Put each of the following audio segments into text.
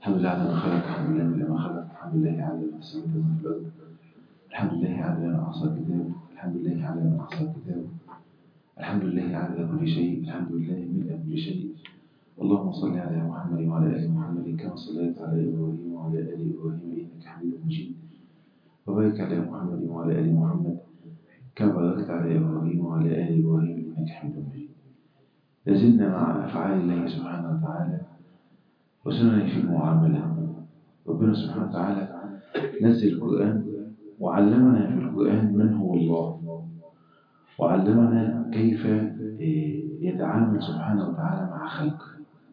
الحمد لله على ما خلق الحمد لله على ما خلق الحمد لله على ما سمع وما في الأرض الحمد لله على ما أحصى كتابه الحمد لله على ما أحصى كتابه الحمد لله على كل شيء الحمد لله ملء كل شيء اللهم صل على محمد وعلى آل محمد كما صليت على إبراهيم وعلى آل إبراهيم إنك حميد مجيد وبارك على محمد وعلى آل محمد كما باركت على إبراهيم وعلى آل إبراهيم إنك حميد مجيد لازلنا مع أفعال الله سبحانه وتعالى وسنن في المعاملة ربنا سبحانه وتعالى نزل القرآن وعلمنا في القرآن من هو الله وعلمنا كيف يتعامل سبحانه وتعالى مع خلقه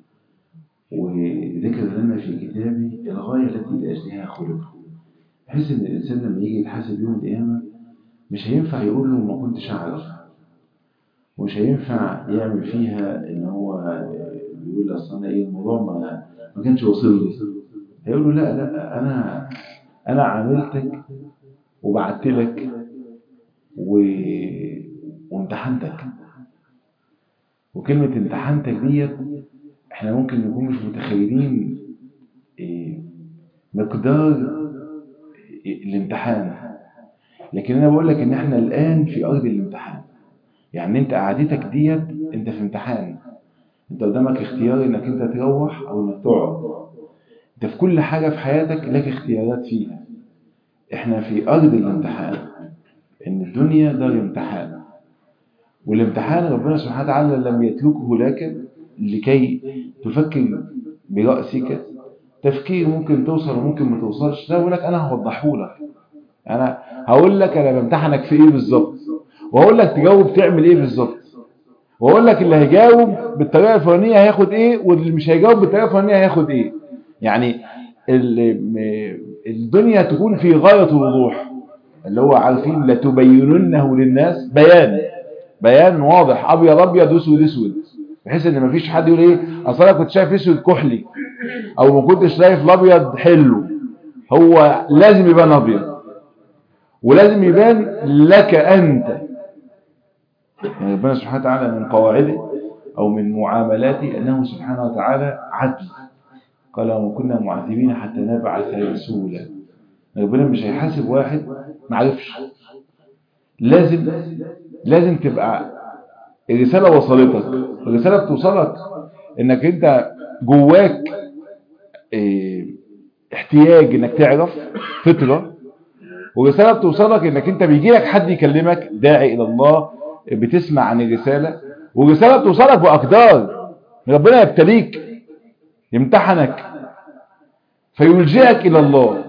وذكر لنا في كتابه الغاية التي لأجلها خلق بحيث إن الإنسان لما يجي يتحاسب يوم القيامة مش هينفع يقول له ما كنتش أعرف ومش هينفع يعمل فيها إن هو بيقول أصل أنا إيه الموضوع ما ما كانش واصل لي هيقول له لا لا أنا أنا عاملتك وبعت لك و... وامتحنتك وكلمة امتحنتك ديت احنا ممكن نكون مش متخيلين إيه مقدار الامتحان لكن انا بقول لك ان احنا الان في ارض الامتحان يعني انت قعدتك ديت انت في امتحان انت قدامك اختيار انك انت تروح او انك تقعد انت في كل حاجة في حياتك لك اختيارات فيها احنا في ارض الامتحان ان الدنيا دار امتحان والامتحان ربنا سبحانه وتعالى لم يتركه لك لكي تفكر برأسك تفكير ممكن توصل وممكن ما توصلش ده بقول لك انا هوضحه لك انا هقول لك انا بمتحنك في ايه بالظبط وهقول لك تجاوب تعمل ايه بالظبط واقول لك اللي هيجاوب بالطريقه الفلانيه هياخد ايه واللي مش هيجاوب بالطريقه الفلانيه هياخد ايه يعني الدنيا تكون في غايه الوضوح اللي هو عارفين لتبيننه للناس بيان بيان واضح ابيض ابيض اسود اسود بحيث ان مفيش حد يقول ايه اصل انا كنت شايف اسود كحلي او ما كنتش شايف الابيض حلو هو لازم يبان ابيض ولازم يبان لك انت يعني ربنا سبحانه وتعالى من قواعده او من معاملاته انه سبحانه وتعالى عدل قال وما كنا معذبين حتى نبعث رسولا ربنا مش هيحاسب واحد ما عرفش لازم لازم تبقى الرسالة وصلتك الرسالة بتوصلك انك انت جواك اه احتياج انك تعرف فطرة ورسالة بتوصلك انك انت بيجي لك حد يكلمك داعي الى الله بتسمع عن الرسالة ورسالة بتوصلك بأقدار ربنا يبتليك يمتحنك فيلجئك إلى الله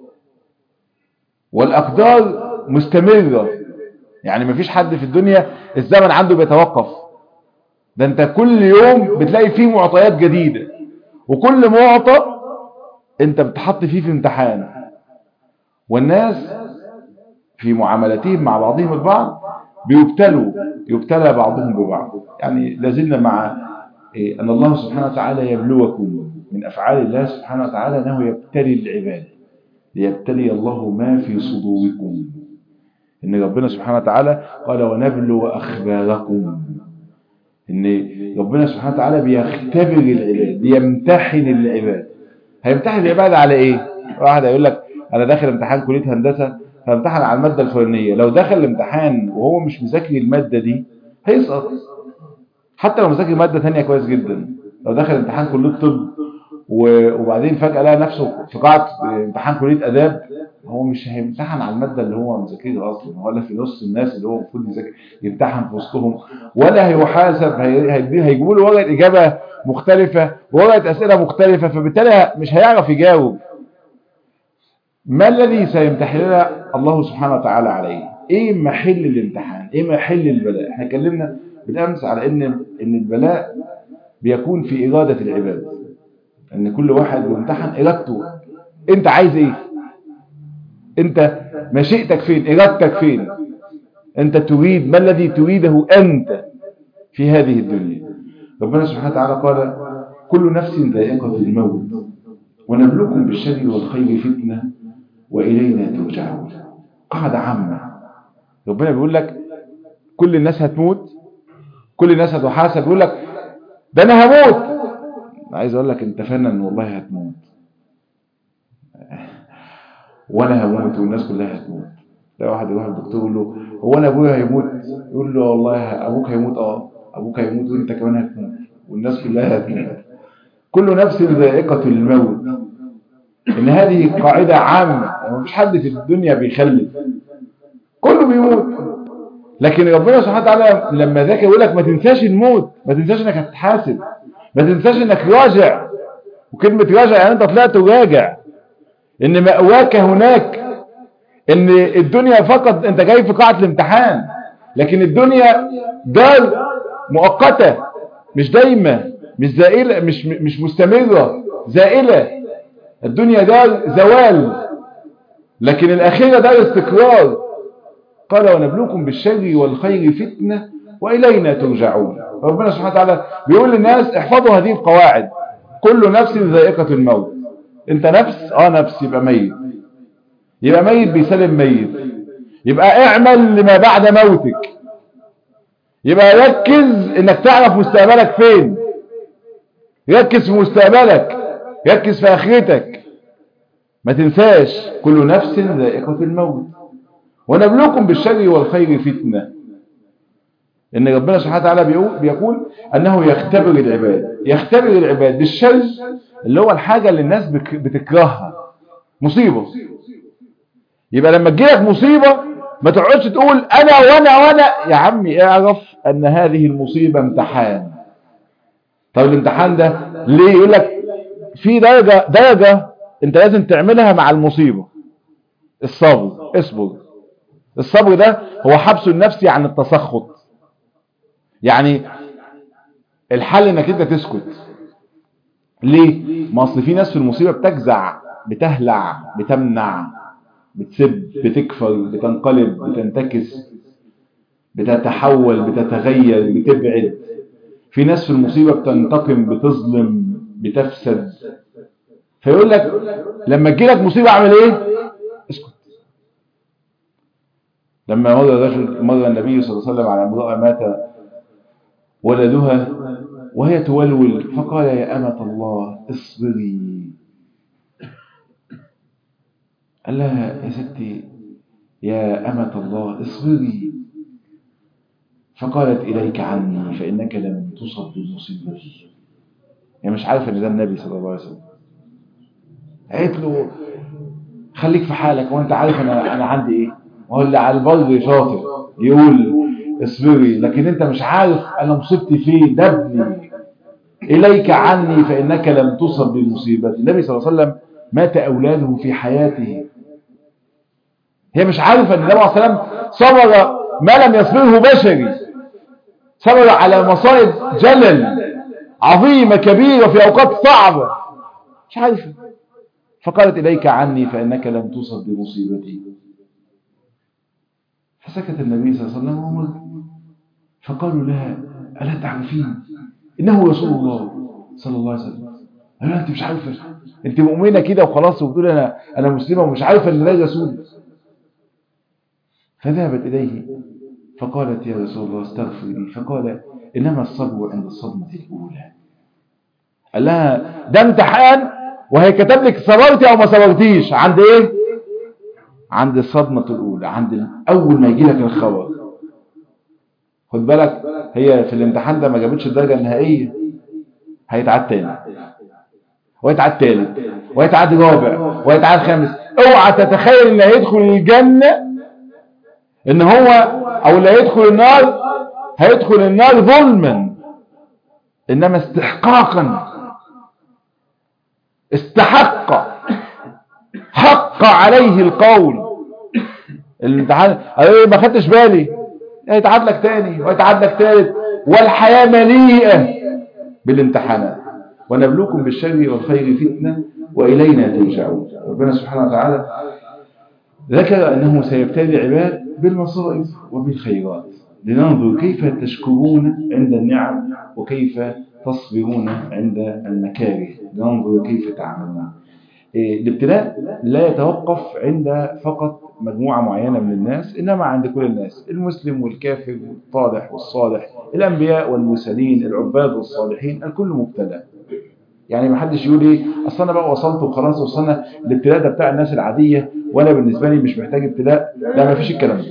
والأقدار مستمرة يعني مفيش حد في الدنيا الزمن عنده بيتوقف ده انت كل يوم بتلاقي فيه معطيات جديدة وكل معطى انت بتحط فيه في امتحان والناس في معاملتهم مع بعضهم البعض بيبتلوا يبتلى بعضهم ببعض يعني لازلنا مع إيه أن الله سبحانه وتعالى يبلوكم من أفعال الله سبحانه وتعالى أنه يبتلي العباد ليبتلي الله ما في صدوركم إن ربنا سبحانه وتعالى قال ونبلو أخباركم إن ربنا سبحانه وتعالى بيختبر العباد بيمتحن العباد هيمتحن العباد على إيه؟ واحد هيقول لك أنا داخل امتحان كلية هندسة فامتحن على المادة الفلانية لو دخل الامتحان وهو مش مذاكر المادة دي هيسقط حتى لو مذاكر مادة تانية كويس جدا لو دخل امتحان كلية طب وبعدين فجأة لقى نفسه في قاعة امتحان كلية آداب هو مش هيمتحن على المادة اللي هو مذاكرها أصلا ولا في نص الناس اللي هو المفروض يذاكر يمتحن في وسطهم ولا هيحاسب هيجيبوا له ورقة إجابة مختلفة وورقة أسئلة مختلفة فبالتالي مش هيعرف يجاوب ما الذي سيمتحننا الله سبحانه وتعالى عليه ايه محل الامتحان ايه محل البلاء احنا اتكلمنا بالامس على ان ان البلاء بيكون في اراده العباد ان كل واحد بيمتحن ارادته انت عايز ايه انت مشيئتك فين ارادتك فين انت تريد ما الذي تريده انت في هذه الدنيا ربنا سبحانه وتعالى قال كل نفس ذائقه الموت ونبلوكم بالشر والخير فتنه وإلينا ترجعون قاعدة عامة ربنا بيقول لك كل الناس هتموت كل الناس هتحاسب بيقول لك ده انا هموت عايز اقول لك انت فعلا والله هتموت وانا هموت والناس كلها هتموت ده واحد يروح الدكتور يقول له هو انا ابويا هيموت يقول له والله ابوك هيموت اه ابوك هيموت وانت كمان هتموت والناس كلها هتموت كل نفس ذائقة الموت ان هذه قاعدة عامة مفيش حد في الدنيا بيخلف كله بيموت لكن ربنا سبحانه وتعالى لما ذاك يقول لك ما تنساش الموت ما تنساش انك هتتحاسب ما تنساش انك راجع وكلمة راجع يعني انت طلعت راجع ان مأواك هناك ان الدنيا فقط انت جاي في قاعة الامتحان لكن الدنيا دار مؤقتة مش دايمة مش زائلة مش مش مستمرة زائلة الدنيا دار زوال لكن الأخيرة دار استقرار قال ونبلوكم بالشر والخير فتنة وإلينا ترجعون ربنا سبحانه وتعالى بيقول للناس احفظوا هذه القواعد كل نفس ذائقة الموت انت نفس اه نفس يبقى ميت يبقى ميت بيسلم ميت يبقى اعمل لما بعد موتك يبقى ركز انك تعرف مستقبلك فين ركز في مستقبلك ركز في اخرتك ما تنساش كل نفس ذائقة الموت ونبلوكم بالشر والخير فتنة ان ربنا سبحانه وتعالى بيقول انه يختبر العباد يختبر العباد بالشر اللي هو الحاجة اللي الناس بتكرهها مصيبة يبقى لما تجيلك مصيبة ما تقعدش تقول انا وانا وانا يا عمي اعرف ان هذه المصيبة امتحان طب الامتحان ده ليه يقول لك في درجة درجة انت لازم تعملها مع المصيبة الصبر اصبر الصبر ده هو حبس النفسي عن التسخط يعني الحل انك انت تسكت ليه ما اصل في ناس في المصيبة بتجزع بتهلع بتمنع بتسب بتكفر بتنقلب بتنتكس بتتحول بتتغير بتبعد في ناس في المصيبة بتنتقم بتظلم بتفسد فيقول لك لما تجيلك مصيبة اعمل ايه اسكت لما مر رجل مر النبي صلى الله عليه وسلم على امرأة مات ولدها وهي تولول فقال يا أمة الله اصبري قال لها يا ستي يا أمة الله اصبري فقالت إليك عني فإنك لم تصب بمصيبتي يعني مش عارفة ان ده النبي صلى الله عليه وسلم قالت له خليك في حالك وانت عارف انا انا عندي ايه هو اللي على البر شاطر يقول اصبري لكن انت مش عارف انا مصيبتي فين ده ابني اليك عني فانك لم تصب بمصيبتي النبي صلى الله عليه وسلم مات اولاده في حياته هي مش عارفه ان النبي صلى الله عليه وسلم صبر ما لم يصبره بشري صبر على مصائب جلل عظيمة كبيرة في أوقات صعبة مش عارفة فقالت إليك عني فإنك لم تصب بمصيبتي فسكت النبي صلى الله عليه وسلم ومر فقالوا لها ألا تعرفين إنه رسول الله صلى الله عليه وسلم قالوا أنت مش عارفة أنت مؤمنة كده وخلاص وبتقول أنا, أنا مسلمة ومش عارفة إن ده رسول فذهبت إليه فقالت يا رسول الله استغفر لي فقال إنما الصبر عند الصدمة الأولى قال لها ده امتحان وهي كتب لك صبرتي أو ما صبرتيش عند إيه عند الصدمة الأولى عند أول ما يجي لك الخبر خد بالك هي في الامتحان ده ما جابتش الدرجة النهائية هيتعاد تاني ويتعاد تالت ويتعاد رابع ويتعاد خامس اوعى تتخيل ان هيدخل الجنة ان هو او اللي هيدخل النار هيدخل النار ظلما انما استحقاقا استحق حق عليه القول الامتحان ايه ما خدتش بالي هيتعاد لك تاني ويتعاد لك تالت والحياة مليئة بالامتحانات ونبلوكم بالشر والخير فتنة وإلينا ترجعون ربنا سبحانه وتعالى ذكر أنه سيبتلي العباد بالمصائب وبالخيرات لننظر كيف تشكرون عند النعم وكيف تصبرون عند المكاره لننظر كيف تعملون الابتلاء لا يتوقف عند فقط مجموعة معينة من الناس إنما عند كل الناس المسلم والكافر والطالح والصالح الأنبياء والمرسلين العباد والصالحين الكل مبتلى يعني ما حدش يقول ايه اصل انا بقى وصلت وخلاص اصل انا الابتلاء ده بتاع الناس العاديه وانا بالنسبه لي مش محتاج ابتلاء لا ما فيش الكلام ده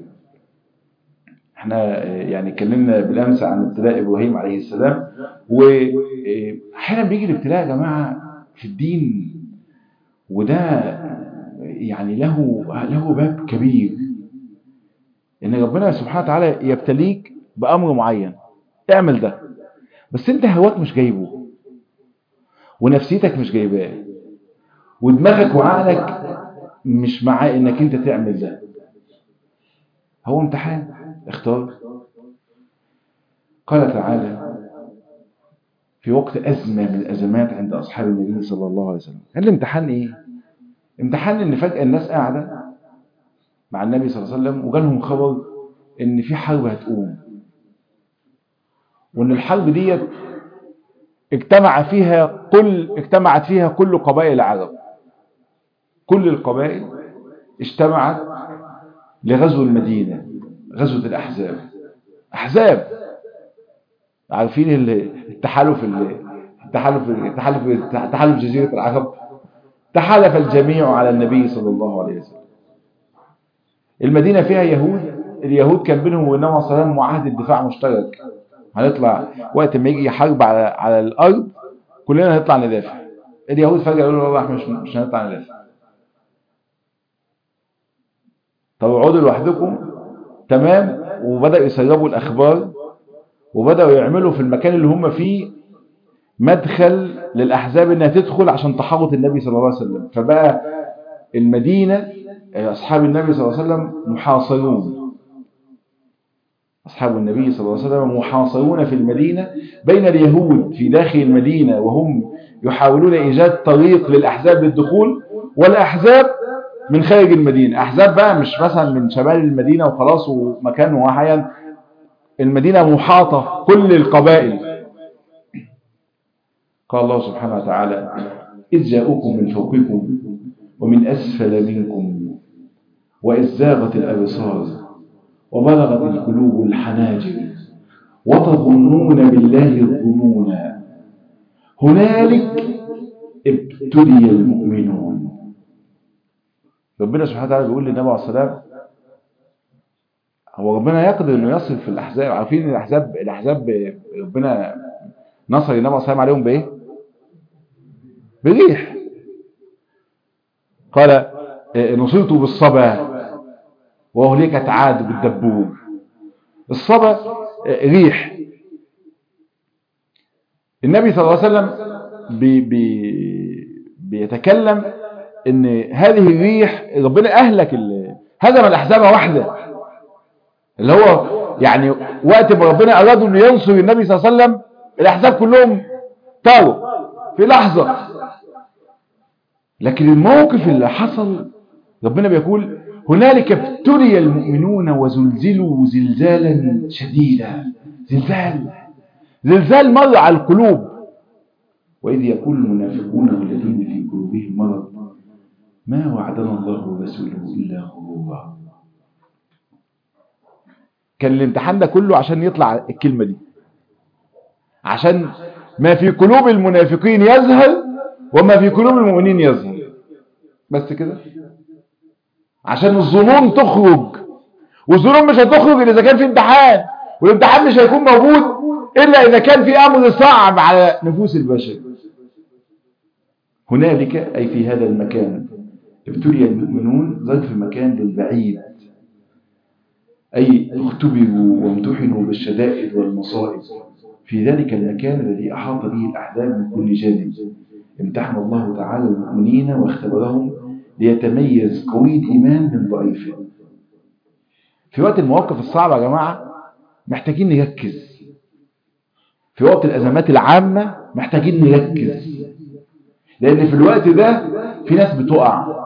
احنا يعني اتكلمنا بالامس عن ابتلاء ابراهيم عليه السلام واحيانا بيجي الابتلاء يا جماعه في الدين وده يعني له له باب كبير ان ربنا سبحانه وتعالى يبتليك بامر معين اعمل ده بس انت هواك مش جايبه ونفسيتك مش جايباه ودماغك وعقلك مش معاه انك انت تعمل ده هو امتحان اختار قال تعالى في وقت أزمة من الأزمات عند أصحاب النبي صلى الله عليه وسلم هل الامتحان إيه؟ امتحان إن فجأة الناس قاعدة مع النبي صلى الله عليه وسلم وجالهم خبر إن في حرب هتقوم وإن الحرب ديت اجتمع فيها كل اجتمعت فيها كل قبائل العرب كل القبائل اجتمعت لغزو المدينة غزوة الأحزاب أحزاب عارفين التحالف التحالف التحالف تحالف جزيرة العرب تحالف الجميع على النبي صلى الله عليه وسلم المدينة فيها يهود اليهود كان بينهم وبين النبي صلى الله عليه وسلم معاهدة دفاع مشترك هنطلع وقت ما يجي حرب على على الأرض كلنا هنطلع ندافع اليهود فجأة يقولوا والله احنا مش مش هنطلع ندافع طب اقعدوا لوحدكم تمام وبدأوا يسربوا الأخبار وبدأوا يعملوا في المكان اللي هم فيه مدخل للأحزاب انها تدخل عشان تحوط النبي صلى الله عليه وسلم فبقى المدينة أصحاب النبي صلى الله عليه وسلم محاصرون أصحاب النبي صلى الله عليه وسلم محاصرون في المدينة بين اليهود في داخل المدينة وهم يحاولون إيجاد طريق للأحزاب للدخول والأحزاب من خارج المدينة أحزاب بقى مش مثلا من شمال المدينة وخلاص ومكان واحد المدينة محاطة كل القبائل قال الله سبحانه وتعالى إذ جاءوكم من فوقكم ومن أسفل منكم وإذ زاغت الأبصار وبلغت القلوب الحناجر وتظنون بالله الظنون هنالك ابتلي المؤمنون ربنا سبحانه وتعالى بيقول للنبي عليه السلام هو ربنا يقدر انه يصل في الاحزاب عارفين ان الاحزاب الاحزاب ربنا نصر النبي عليه السلام عليهم بايه بريح قال نصرت بالصبا واهلكت عاد بالدبور الصبا ريح النبي صلى الله عليه وسلم بي بي بيتكلم ان هذه الريح ربنا اهلك هزم الاحزاب واحده اللي هو يعني وقت ما ربنا اراد انه ينصر النبي صلى الله عليه وسلم الاحزاب كلهم طاروا في لحظه لكن الموقف اللي حصل ربنا بيقول هنالك ابتلي المؤمنون وزلزلوا زلزالا شديدا زلزال زلزال مر على القلوب وإذ يقول المنافقون والذين في قلوبهم مرض ما وعدنا الله ورسوله إلا غرورا كان الامتحان ده كله عشان يطلع الكلمة دي عشان ما في قلوب المنافقين يظهر وما في قلوب المؤمنين يظهر بس كده عشان الظنون تخرج والظنون مش هتخرج إذا كان في امتحان والامتحان مش هيكون موجود إلا إذا كان في أمر صعب على نفوس البشر هنالك أي في هذا المكان ابتلي المؤمنون ظرف مكان للبعيد أي اختبروا وامتحنوا بالشدائد والمصائب في ذلك المكان الذي أحاط به الأحزاب من كل جانب امتحن الله تعالى المؤمنين واختبرهم ليتميز قوي الإيمان من ضعيفه في وقت المواقف الصعبة يا جماعة محتاجين نركز في وقت الأزمات العامة محتاجين نركز لأن في الوقت ده في ناس بتقع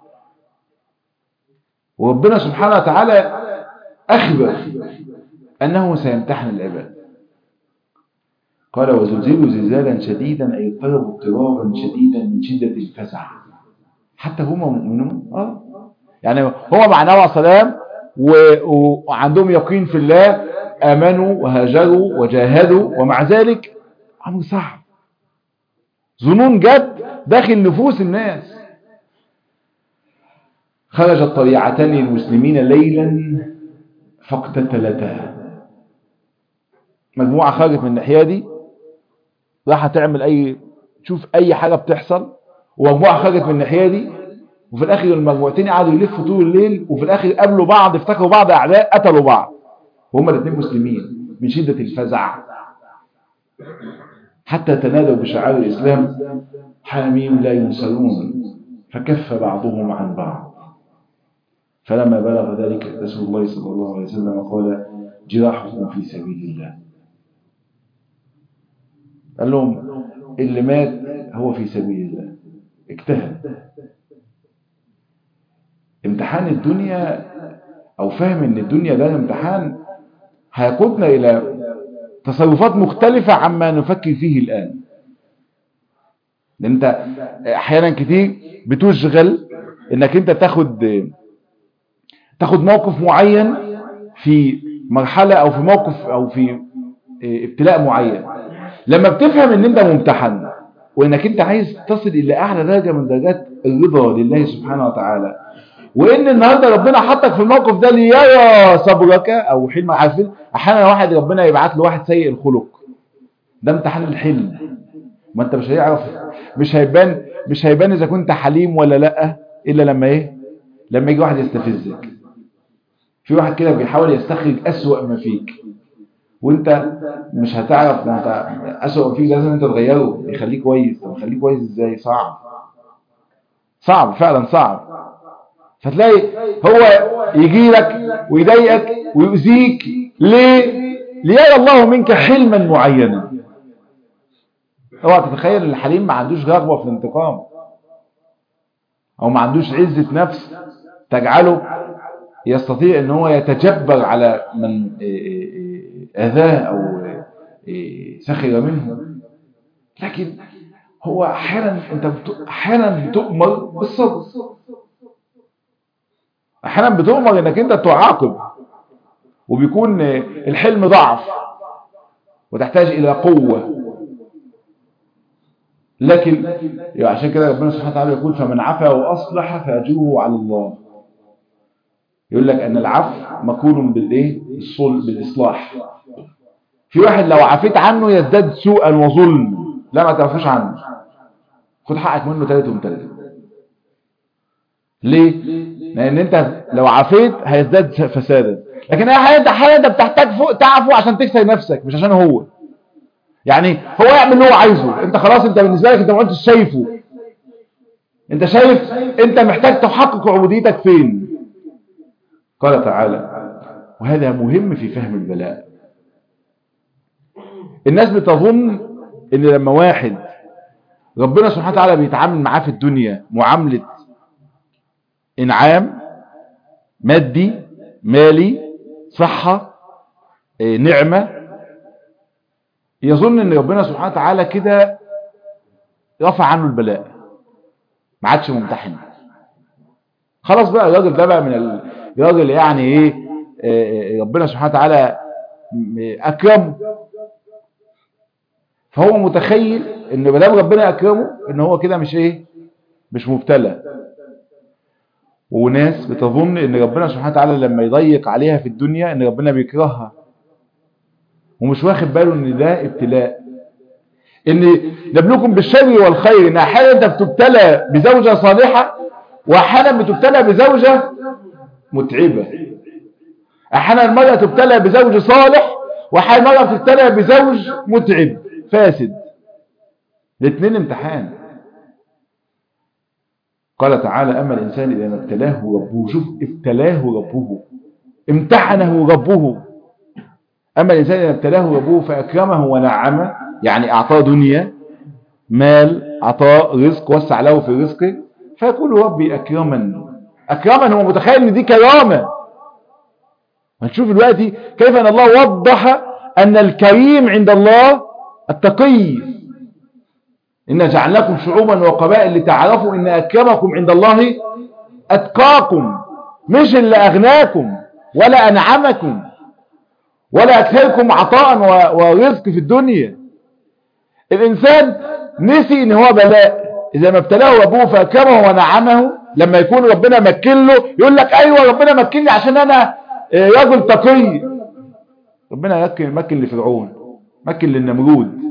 وربنا سبحانه وتعالى أخبر أنه سيمتحن العباد قال وزلزلوا زلزالا شديدا أي اضطربوا اضطرابا شديدا من شدة الفزع حتى هم مؤمنون آه. يعني هو مع النبي عليه السلام وعندهم يقين في الله آمنوا وهاجروا وجاهدوا ومع ذلك أمر صعب ظنون جت داخل نفوس الناس خرجت طليعتان المسلمين ليلا فاقتتلتا مجموعة خرجت من الناحية دي راح تعمل اي تشوف اي حاجة بتحصل ومجموعة خرجت من الناحية دي وفي الاخر المجموعتين قعدوا يلفوا طول الليل وفي الاخر قابلوا بعض افتكروا بعض اعداء قتلوا بعض وهما الاثنين مسلمين من شدة الفزع حتى تنادوا بشعار الاسلام حاميم لا ينسلون فكف بعضهم عن بعض فلما بلغ ذلك رسول الله صلى الله عليه وسلم قال جراحكم في سبيل الله قال لهم اللي مات هو في سبيل الله اجتهد امتحان الدنيا او فهم ان الدنيا ده امتحان هيقودنا الى تصرفات مختلفة عما نفكر فيه الان انت احيانا كتير بتشغل انك انت تاخد تاخد موقف معين في مرحلة او في موقف او في ابتلاء معين لما بتفهم ان انت ممتحن وانك انت عايز تصل الى اعلى درجة من درجات الرضا لله سبحانه وتعالى وان النهاردة ربنا حطك في الموقف ده ليرى صبرك او حلم عارفين احيانا واحد ربنا يبعت له واحد سيء الخلق ده امتحان الحلم ما انت مش هيعرف مش هيبان مش هيبان اذا كنت حليم ولا لا الا لما ايه لما يجي واحد يستفزك في واحد كده بيحاول يستخرج اسوأ ما فيك وانت مش هتعرف ما انت اسوأ ما فيك لازم انت تغيره يخليك كويس طب يخليك كويس ازاي صعب صعب فعلا صعب فتلاقي هو يجي لك ويضايقك ويؤذيك ليه ليرى الله منك حلما معينا اوعى تتخيل ان الحليم ما عندوش رغبه في الانتقام او ما عندوش عزه نفس تجعله يستطيع ان هو يتجبر على من اذاه او سخر منه لكن هو احيانا انت احيانا بتؤمر بالصبر احيانا بتؤمر انك انت تعاقب وبيكون الحلم ضعف وتحتاج الى قوة لكن عشان كده ربنا سبحانه وتعالى يقول فمن عفا واصلح فاجره على الله يقول لك ان العفو مقول بالايه الصل بالاصلاح في واحد لو عفيت عنه يزداد سوءا وظلم لا ما تعرفوش عنه خد حقك منه ثالث ومثالث ليه لان انت لو عفيت هيزداد فسادا لكن احيانا انت احيانا انت بتحتاج فوق تعفو عشان تكسر نفسك مش عشان هو يعني هو يعمل اللي هو عايزه انت خلاص انت بالنسبه لك انت ما كنتش شايفه انت شايف انت محتاج تحقق عبوديتك فين قال تعالى وهذا مهم في فهم البلاء الناس بتظن ان لما واحد ربنا سبحانه وتعالى بيتعامل معاه في الدنيا معاملة انعام مادي مالي صحة نعمة يظن ان ربنا سبحانه وتعالى كده رفع عنه البلاء ما عادش ممتحن خلاص بقى الراجل ده بقى من الراجل يعني ايه ربنا سبحانه وتعالى اكرمه فهو متخيل ان ما دام ربنا اكرمه ان هو كده مش ايه مش مبتلى وناس بتظن ان ربنا سبحانه وتعالى لما يضيق عليها في الدنيا ان ربنا بيكرهها ومش واخد باله ان ده ابتلاء ان نبلوكم بالشر والخير ان احيانا انت بتبتلى بزوجة صالحة واحيانا بتبتلى بزوجة متعبة احيانا المرأة تبتلى بزوج صالح واحيانا المرأة تبتلى بزوج متعب فاسد الاثنين امتحان قال تعالى أما الإنسان إذا ما ابتلاه ربه شوف ابتلاه ربه امتحنه ربه أما الإنسان إذا ابتلاه ربه فأكرمه ونعمه يعني أعطاه دنيا مال أعطاه رزق وسع له في رزقه فيقول ربي أكرمن أكرمن هو متخيل أن دي كرامة هنشوف دلوقتي كيف أن الله وضح أن الكريم عند الله التقي إن جعلناكم شعوبا وقبائل لتعرفوا إن أكرمكم عند الله أتقاكم مش اللي أغناكم ولا أنعمكم ولا أكثركم عطاء ورزق في الدنيا الإنسان نسي ان هو بلاء اذا ما ابتلاه ابوه فاكرمه ونعمه لما يكون ربنا مكن له يقول لك ايوه ربنا مكنني عشان انا رجل تقي ربنا مكن مكن لفرعون مكن للنمرود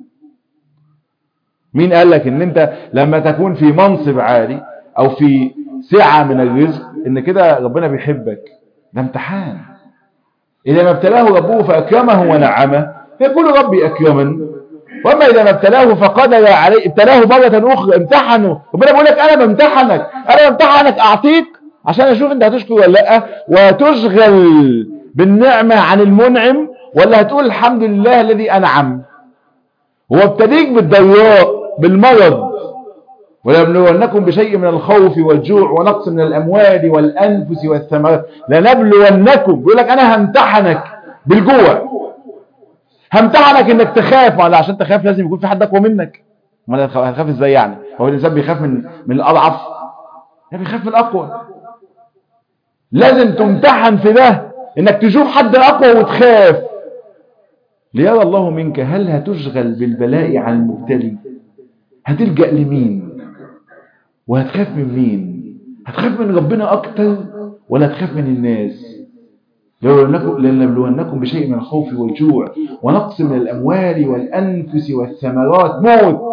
مين قال لك ان انت لما تكون في منصب عالي او في سعة من الرزق ان كده ربنا بيحبك ده امتحان اذا ما ابتلاه ربه فاكرمه ونعمه فيقول ربي اكرمن واما اذا ما ابتلاه فقدر عليه ابتلاه مرة اخرى امتحنه ربنا بيقول لك انا بامتحنك انا بامتحنك اعطيك عشان اشوف انت هتشكر ولا لا وهتشغل بالنعمة عن المنعم ولا هتقول الحمد لله الذي انعم هو ابتليك بالضياء بالمرض ولنبلونكم بشيء من الخوف والجوع ونقص من الأموال والأنفس والثمرات لنبلونكم بيقول لك أنا همتحنك بالجوع همتحنك انك تخاف ولا عشان تخاف لازم يكون في حد اقوى منك ما هتخاف ازاي يعني هو الانسان بيخاف من من الاضعف لا بيخاف من الاقوى لازم تمتحن في ده انك تشوف حد اقوى وتخاف ليرى الله منك هل هتشغل بالبلاء عن المبتلي هتلجأ لمين وهتخاف من مين هتخاف من ربنا اكتر ولا هتخاف من الناس لنبلونكم بشيء من الخوف والجوع ونقص من الأموال والأنفس والثمرات موت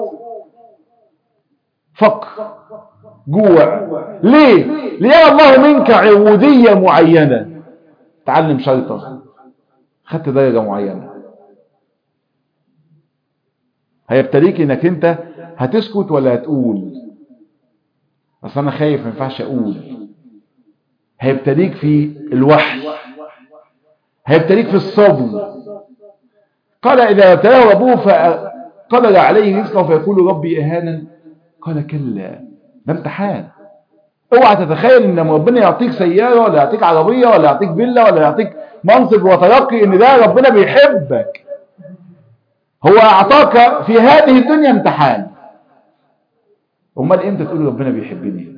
فقر جوع ليه ليرى الله منك عبودية معينة تعلم شرطة خدت درجة معينة هيبتليك انك انت هتسكت ولا هتقول اصل انا خايف ما ينفعش اقول هيبتليك في الوحي هيبتليك في الصبر قال إذا ابتلاه أبوه فقدر عليه رزقه فيقول ربي إهانا قال كلا ده امتحان اوعى تتخيل ان ربنا يعطيك سيارة ولا يعطيك عربية ولا يعطيك فيلا ولا يعطيك منصب وترقي ان ده ربنا بيحبك هو اعطاك في هذه الدنيا امتحان امال امتى تقول ربنا بيحبني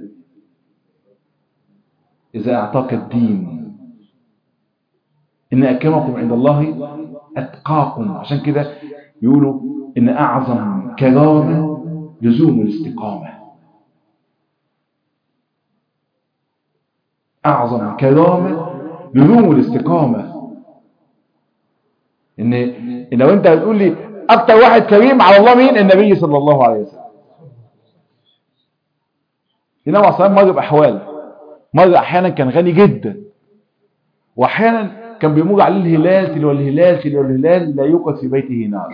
اذا اعطاك الدين إن أكرمكم عند الله أتقاكم عشان كده يقولوا إن أعظم كرامة لزوم الاستقامة أعظم كرامة لزوم الاستقامة إن, إن لو أنت هتقول لي أكتر واحد كريم على الله مين النبي صلى الله عليه وسلم النبي عليه الصلاة مر بأحوال مر أحيانا كان غني جدا وأحيانا كان بيمر عليه الهلال تلو الهلال تلو الهلال لا يوقد في بيته نار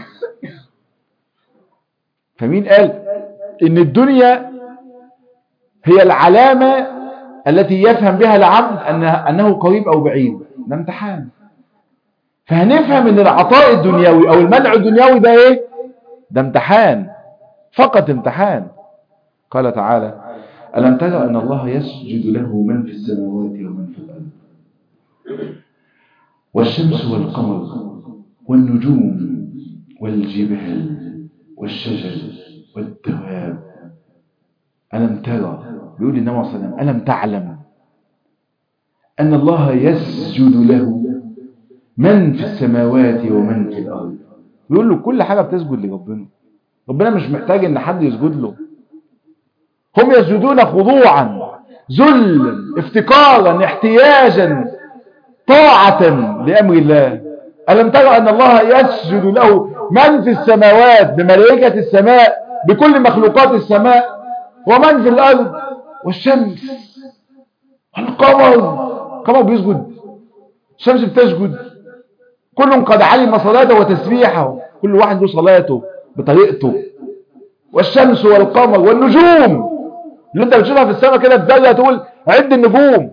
فمين قال ان الدنيا هي العلامة التي يفهم بها العبد أنه, أنه قريب أو بعيد ده امتحان فهنفهم ان العطاء الدنيوي او المنع الدنيوي ده ايه ده امتحان فقط امتحان قال تعالى ألم ترى أن الله يسجد له من في السماوات ومن في الأرض والشمس والقمر والنجوم والجبال والشجر والدواب ألم ترى بيقول النبي صلى الله عليه وسلم ألم تعلم أن الله يسجد له من في السماوات ومن في الأرض بيقول له كل حاجة بتسجد لربنا ربنا مش محتاج ان حد يسجد له هم يسجدون خضوعا ذلا افتقارا احتياجا طاعة لأمر الله ألم ترى أن الله يسجد له من في السماوات بملائكة السماء بكل مخلوقات السماء ومن في الأرض والشمس القمر القمر بيسجد الشمس بتسجد كل قد علم صلاته وتسبيحه كل واحد له صلاته بطريقته والشمس والقمر والنجوم اللي انت بتشوفها في السماء كده تدلع تقول عد النجوم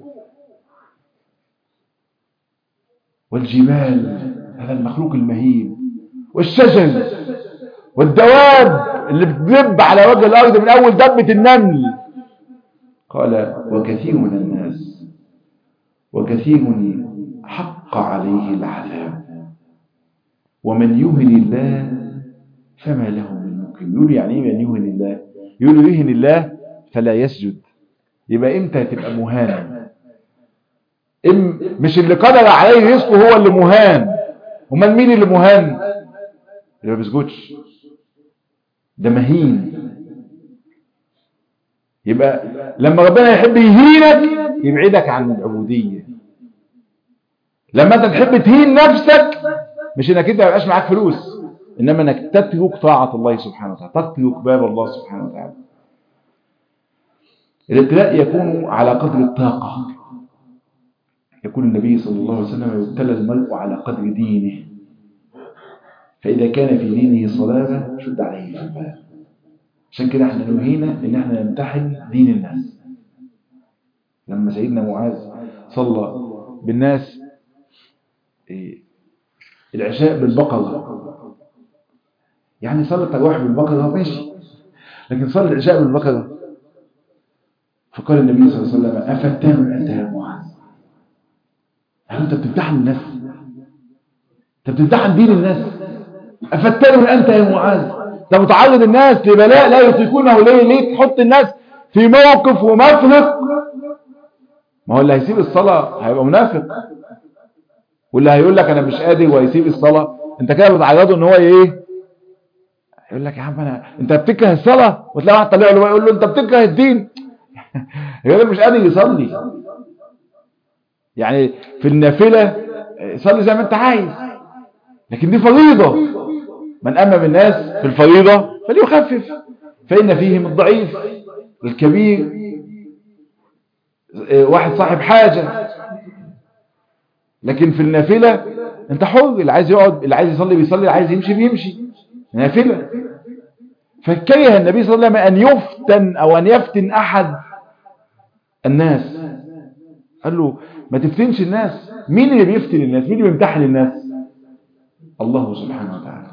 والجبال هذا المخلوق المهيب والشجر والدواب اللي بتدب على وجه الأرض من أول دبة النمل قال وكثير من الناس وكثير حق عليه العذاب ومن يهن الله فما له من مكرم يقول يعني ايه من يهن الله يقول يهن الله فلا يسجد يبقى امتى تبقى مهانا إم مش اللي قدر عليه رزقه هو اللي مهان امال مين اللي مهان اللي ما بيسجدش ده مهين يبقى لما ربنا يحب يهينك يبعدك عن العبودية لما انت تحب تهين نفسك مش انك انت ما يبقاش معاك فلوس انما انك تترك طاعة الله سبحانه وتعالى تترك باب الله سبحانه وتعالى الابتلاء يكون على قدر الطاقة يقول النبي صلى الله عليه وسلم يبتلى المرء على قدر دينه فإذا كان في دينه صلابة شد عليه في الباب عشان كده احنا نهينا ان احنا نمتحن دين الناس لما سيدنا معاذ صلى بالناس العشاء بالبقرة يعني صلى التراويح بالبقرة ماشي لكن صلى العشاء بالبقرة فقال النبي صلى الله عليه وسلم أفتان أنت يا معاذ هل أنت بتمتحن الناس أنت بتمتحن دين الناس أفتان أنت يا معاذ أنت متعرض الناس لبلاء لا يطيقونه ليه ليه تحط الناس في موقف ومفرق ما هو اللي هيسيب الصلاة هيبقى منافق واللي هيقول لك انا مش قادر وهيسيب الصلاة انت كده بتعرضه ان هو ايه يقول لك يا عم انا انت بتكره الصلاة وتلاقي واحد طلع له يقول له انت بتكره الدين يقول لك مش قادر يصلي يعني في النافلة صلي زي ما انت عايز لكن دي فريضة من أمم الناس في الفريضة فليخفف فإن فيهم الضعيف الكبير واحد صاحب حاجة لكن في النافلة انت حر اللي عايز يقعد اللي عايز يصلي بيصلي اللي عايز يمشي بيمشي نافلة فكره النبي صلى الله عليه وسلم أن يفتن أو أن يفتن أحد الناس قال له ما تفتنش الناس مين اللي بيفتن الناس مين اللي بيمتحن الناس الله سبحانه وتعالى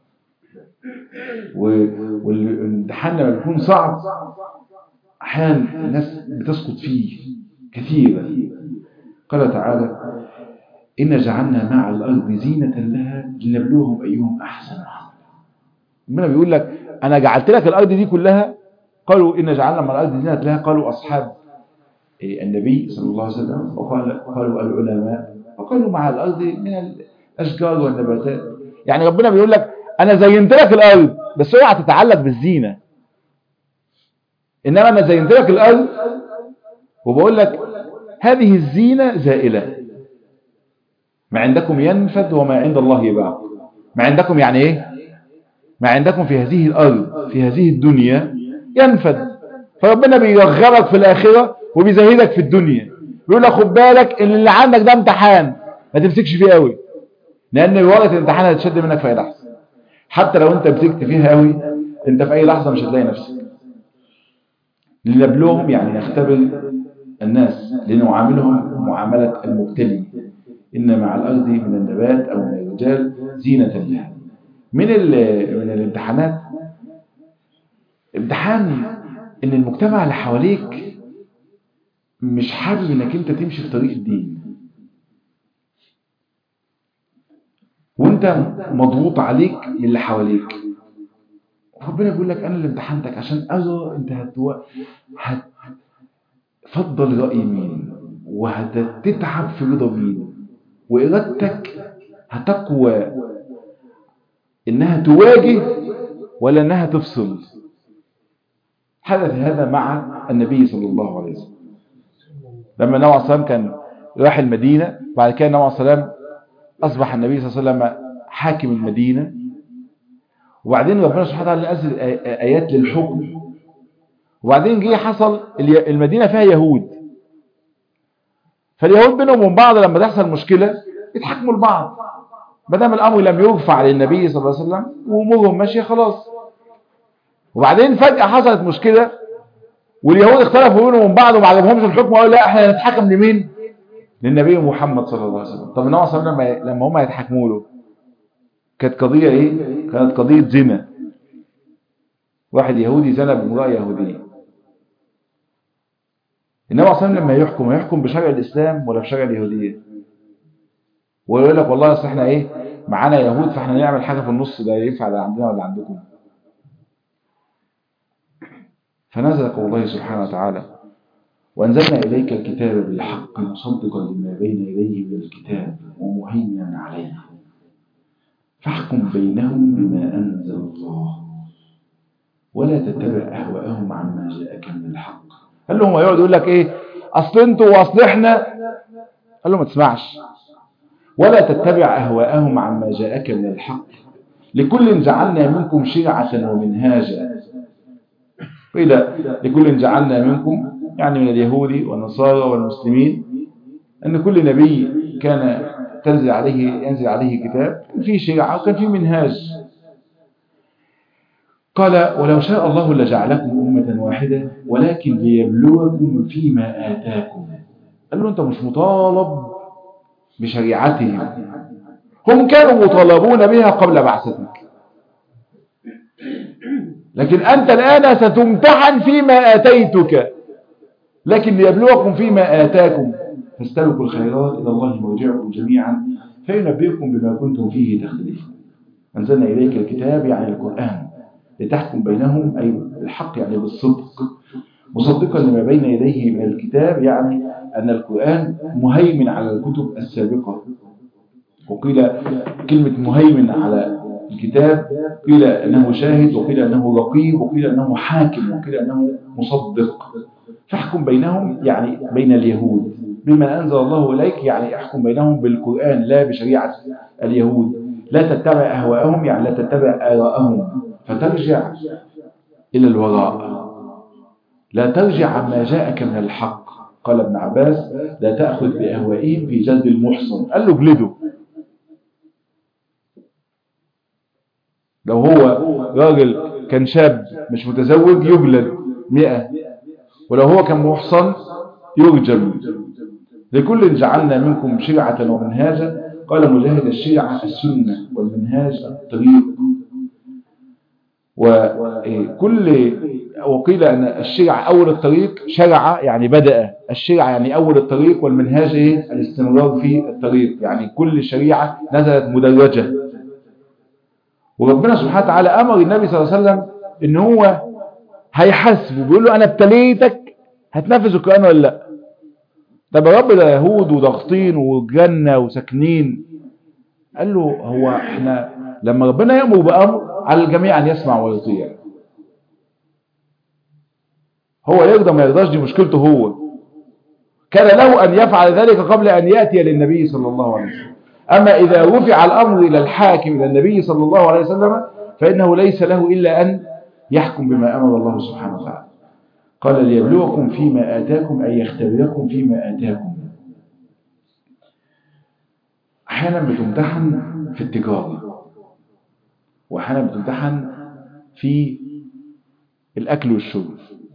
والامتحان لما بيكون صعب أحيانا الناس بتسقط فيه كثيرا قال تعالى إن جعلنا مع الأرض زينة لها لنبلوهم أيهم أحسن ربنا بيقول لك أنا جعلت لك الأرض دي كلها قالوا إن جعلنا مع الأرض زينة لها قالوا أصحاب النبي صلى الله عليه وسلم وقال قالوا العلماء وقالوا مع الأرض من الأشجار والنباتات يعني ربنا بيقول لك أنا زينت لك الأرض بس اوعى تتعلق بالزينة إنما أنا زينت لك الأرض وبقول لك هذه الزينة زائلة ما عندكم ينفد وما عند الله يباع ما عندكم يعني ايه ما عندكم في هذه الأرض في هذه الدنيا ينفد فربنا بيرغبك في الآخرة وبيزهدك في الدنيا بيقول لك خد بالك ان اللي عندك ده امتحان ما تمسكش فيه قوي لان ورقه الامتحان هتشد منك في اي لحظه حتى لو انت مسكت فيها قوي انت في اي لحظه مش هتلاقي نفسك لنبلوهم يعني نختبر الناس لنعاملهم معامله المبتلي ان مع الارض من النبات او من الرجال زينه لها من من الامتحانات امتحان ان المجتمع اللي حواليك مش حابب انك انت تمشي في طريق الدين وانت مضغوط عليك من اللي حواليك ربنا بيقول لك انا اللي امتحنتك عشان ارى انت هتو... هتفضل رأي مين وهتتعب في رضا مين وإرادتك هتقوى إنها تواجه ولا إنها تفصل حدث هذا مع النبي صلى الله عليه وسلم لما النبي عليه الصلاة كان راح المدينة بعد كده النبي عليه الصلاة أصبح النبي صلى الله عليه وسلم حاكم المدينة وبعدين ربنا سبحانه وتعالى نزل آيات للحكم وبعدين جه حصل المدينة فيها يهود فاليهود بينهم وبين بعض لما تحصل مشكلة يتحكموا لبعض ما دام الأمر لم يرفع للنبي صلى الله عليه وسلم وأمورهم ماشية خلاص وبعدين فجأة حصلت مشكلة واليهود اختلفوا بينهم وبين بعض وما عجبهمش الحكم وقالوا لا احنا هنتحكم لمين؟ للنبي محمد صلى الله عليه وسلم طب النبي صلى الله عليه وسلم لما هم يتحكموا له كانت قضية ايه؟ كانت قضية زنا واحد يهودي زنى بامرأة يهودية النبي صلى الله عليه وسلم لما يحكم يحكم بشرع الإسلام ولا بشرع اليهودية ويقول لك والله اصل احنا ايه معانا يهود فاحنا نعمل حاجة في النص ده ينفع ده عندنا ولا عندكم فنزل قول الله سبحانه وتعالى وأنزلنا إليك الكتاب بالحق مصدقا لما بين يديه من الكتاب ومهيمنا عليه فاحكم بينهم بما أنزل الله ولا تتبع أهواءهم عما جاءك من الحق قال لهم يقعد يقول لك ايه اصل انتوا واصل احنا قال له ما تسمعش ولا تتبع أهواءهم عما جاءك من الحق لكل جعلنا منكم شرعة ومنهاجا قيل لكل جعلنا منكم يعني من اليهود والنصارى والمسلمين أن كل نبي كان تنزل عليه ينزل عليه كتاب كان فيه شرعة وكان فيه منهاج قال ولو شاء الله لجعلكم أمة واحدة ولكن ليبلوكم فيما آتاكم قال له أنت مش مطالب بشريعتهم هم كانوا مطالبون بها قبل بعثتك لكن أنت الآن ستمتحن فيما آتيتك لكن ليبلوكم فيما آتاكم فاستبقوا الخيرات إلى الله مرجعكم جميعا فينبئكم بما كنتم فيه تختلفون أنزلنا إليك الكتاب يعني القرآن لتحكم بينهم أي الحق يعني بالصدق مصدقا لما بين يديه من الكتاب يعني أن القرآن مهيمن على الكتب السابقة وقيل كلمة مهيمن على الكتاب قيل أنه شاهد وقيل أنه رقيب وقيل أنه حاكم وقيل أنه مصدق فاحكم بينهم يعني بين اليهود بما أنزل الله إليك يعني احكم بينهم بالقرآن لا بشريعة اليهود لا تتبع أهواءهم يعني لا تتبع آراءهم فترجع إلى الوراء لا ترجع عما جاءك من الحق قال ابن عباس لا تأخذ بأهوائهم في جلد المحصن قال له اجلده لو هو راجل كان شاب مش متزوج يجلد مئة ولو هو كان محصن يرجم لكل جعلنا منكم شرعة ومنهاجا قال مجاهد الشرعة السنة والمنهاج الطريق وكل وقيل أن الشرع أول الطريق شرع يعني بدأ الشرع يعني أول الطريق والمنهاج إيه؟ الاستمرار في الطريق يعني كل شريعة نزلت مدرجة وربنا سبحانه وتعالى أمر النبي صلى الله عليه وسلم إن هو هيحاسبه بيقول له أنا ابتليتك هتنفذ القرآن ولا لا طب يا رب ده يهود وضغطين وجنة وساكنين قال له هو احنا لما ربنا يأمر بأمر على الجميع أن يسمع ويطيع هو يرضى ما يرضاش دي مشكلته هو كان له أن يفعل ذلك قبل أن يأتي للنبي صلى الله عليه وسلم أما إذا رفع الأمر إلى الحاكم إلى النبي صلى الله عليه وسلم فإنه ليس له إلا أن يحكم بما أمر الله سبحانه وتعالى قال ليبلوكم فيما آتاكم أي يختبركم فيما آتاكم أحيانا بتمتحن في التجارة وأحيانا بتمتحن في الأكل والشرب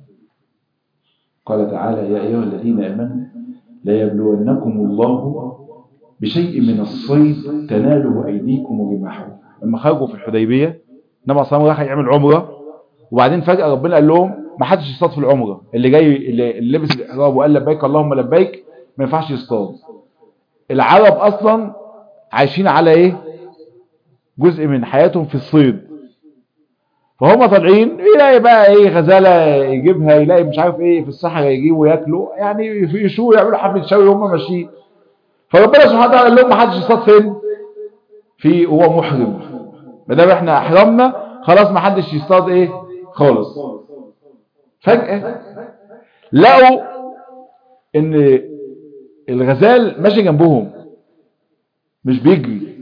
قال تعالى يا أيها الذين آمنوا لا يبلونكم الله بشيء من الصيد تناله أيديكم ورماحكم لما خرجوا في الحديبية النبي صلى الله عليه وسلم راح يعمل عمرة وبعدين فجأة ربنا قال لهم ما حدش يصطاد في العمرة اللي جاي اللي لبس الإحرام وقال لبيك اللهم لبيك ما ينفعش يصطاد العرب أصلا عايشين على إيه جزء من حياتهم في الصيد فهم طالعين يلاقي بقى ايه غزاله يجيبها يلاقي مش عارف ايه في الصحراء يجيبوا ياكلوا يعني يشوا يعملوا حفله شوي وهم ماشيين فربنا سبحانه وتعالى قال لهم ما حدش يصطاد فين في هو محرم ما دام احنا احرمنا خلاص ما حدش يصطاد ايه خالص فجاه لقوا ان الغزال ماشي جنبهم مش بيجري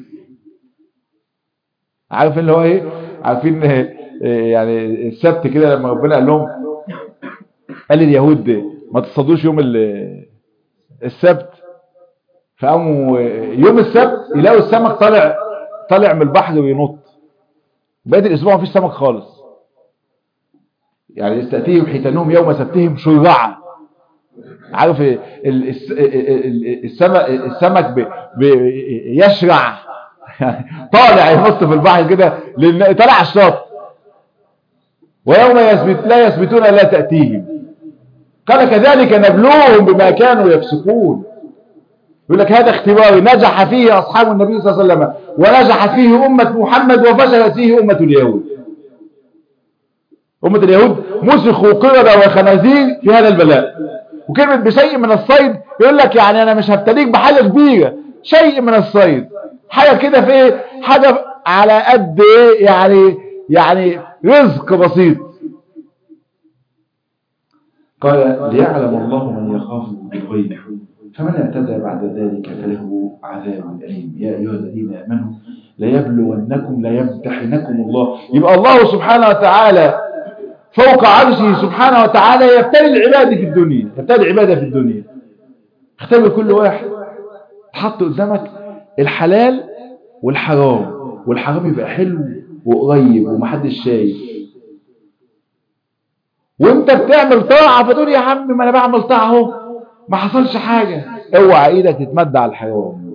عارف اللي هو ايه عارفين يعني السبت كده لما ربنا قال لهم قال اليهود ما تصطادوش يوم السبت فقاموا يوم السبت يلاقوا السمك طالع طالع من البحر وينط بقيت الاسبوع مفيش سمك خالص يعني يستأتيهم حيتانهم يوم سبتهم شرعا عارف السمك السمك يشرع طالع ينط في البحر كده طالع على الشاطئ ويوم يثبت لا يثبتون لا تأتيهم قال كذلك نبلوهم بما كانوا يفسقون يقول لك هذا اختبار نجح فيه أصحاب النبي صلى الله عليه وسلم ونجح فيه أمة محمد وفشلت فيه أمة اليهود أمة اليهود مسخوا قردة وخنازير في هذا البلاء وكلمة بشيء من الصيد يقول لك يعني أنا مش هبتليك بحاجة كبيرة شيء من الصيد حاجة كده في ايه حاجة على قد ايه يعني يعني رزق بسيط قال ليعلم الله من يخاف بالغيب فمن اعتدى بعد ذلك فله عذاب أليم يا أيها الذين آمنوا ليبلونكم ليمتحنكم الله يبقى الله سبحانه وتعالى فوق عرشه سبحانه وتعالى يبتلي العباد في الدنيا يبتلي العبادة في الدنيا اختبر كل واحد تحط قدامك الحلال والحرام والحرام يبقى حلو وقريب ومحدش شايف وانت بتعمل طاعة فتقول يا عم ما انا بعمل طاعة اهو ما حصلش حاجة اوعى ايدك تتمد على الحرام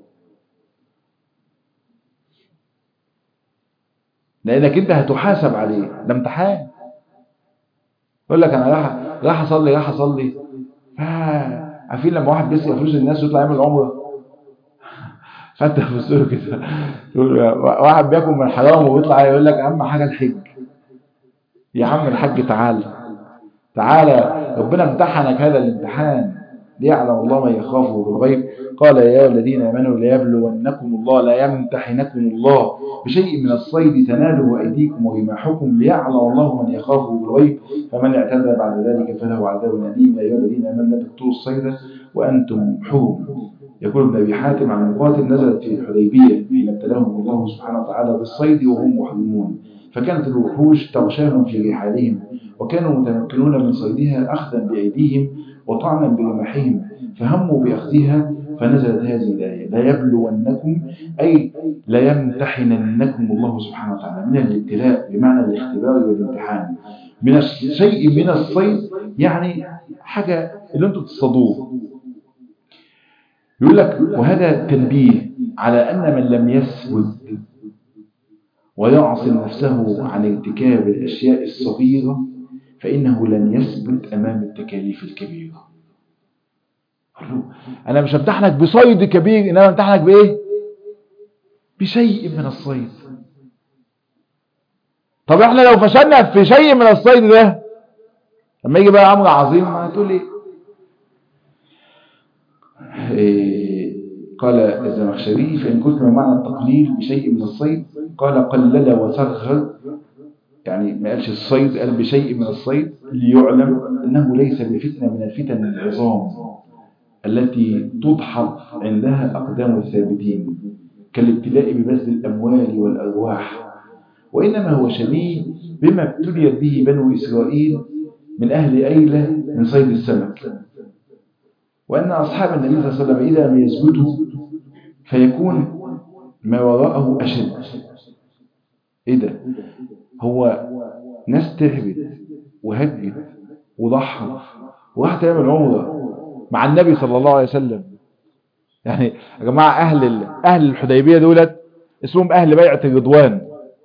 لانك انت هتحاسب عليه ده امتحان يقول لك انا راح راح اصلي راح اصلي عارفين لما واحد بيسرق فلوس الناس ويطلع يعمل عمره فانت تبص له كده تقول واحد بياكل من الحرام ويطلع يقول لك اهم حاجه الحج يا عم الحج تعالى تعالى ربنا امتحنك هذا الامتحان ليعلم الله من يخافه بالغيب قال يا الذين امنوا ليبلونكم الله لا يمتحنكم الله بشيء من الصيد تناله ايديكم ورماحكم ليعلم الله من يخافه بالغيب فمن اعتدى بعد ذلك فله عذاب اليم يا ايها الذين امنوا لا تقتلوا الصيد وانتم حرم يقول ابن ابي حاتم عن مقاتل نزلت في الحديبيه حين ابتلاهم الله سبحانه وتعالى بالصيد وهم محرمون فكانت الوحوش تغشاهم في رحالهم وكانوا متمكنون من صيدها اخذا بايديهم وطعنا برماحهم فهموا باخذها فنزلت هذه الآية لا يبلونكم أي لا يمتحننكم الله سبحانه وتعالى من الابتلاء بمعنى الاختبار والامتحان من الشيء من الصيد يعني حاجة اللي انتم تصطادوه يقول لك وهذا تنبيه على أن من لم يثبت ويعصم نفسه عن ارتكاب الأشياء الصغيرة فإنه لن يثبت أمام التكاليف الكبيرة أنا مش همتحنك بصيد كبير إنما همتحنك بإيه بشيء من الصيد طب احنا لو فشلنا في شيء من الصيد ده لما يجي بقى أمر عظيم هتقول ايه إيه قال الزمخشري فإن كنت من معنى التقليل بشيء من الصيد قال قلل وصغر يعني ما قالش الصيد قال بشيء من الصيد ليعلم أنه ليس بفتنة من الفتن العظام التي تضحط عندها أقدام الثابتين كالابتلاء ببذل الأموال والأرواح وإنما هو شبيه بما ابتليت به بنو إسرائيل من أهل أيلة من صيد السمك وأن أصحاب النبي صلى الله عليه وسلم إذا ما يثبتوا فيكون ما وراءه أشد إيه ده هو ناس تعبت وهجت وضحت وراح تعمل عمره مع النبي صلى الله عليه وسلم يعني يا جماعة أهل أهل الحديبية دولت اسمهم أهل بيعة الرضوان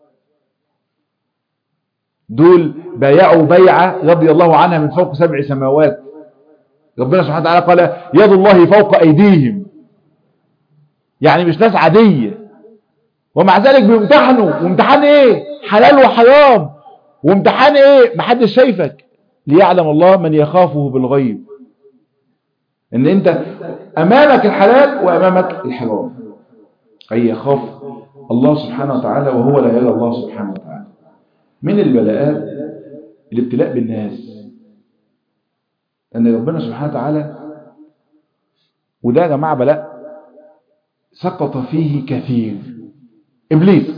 دول بايعوا بيعة رضي الله عنها من فوق سبع سماوات ربنا سبحانه وتعالى قال يد الله فوق أيديهم يعني مش ناس عادية ومع ذلك بيمتحنوا وامتحان ايه حلال وحرام وامتحان ايه محدش شايفك ليعلم الله من يخافه بالغيب ان انت امامك الحلال وامامك الحرام اي يخاف الله سبحانه وتعالى وهو لا يرى الله سبحانه وتعالى من البلاءات الابتلاء بالناس ان ربنا سبحانه وتعالى وده يا جماعه بلاء سقط فيه كثير ابليس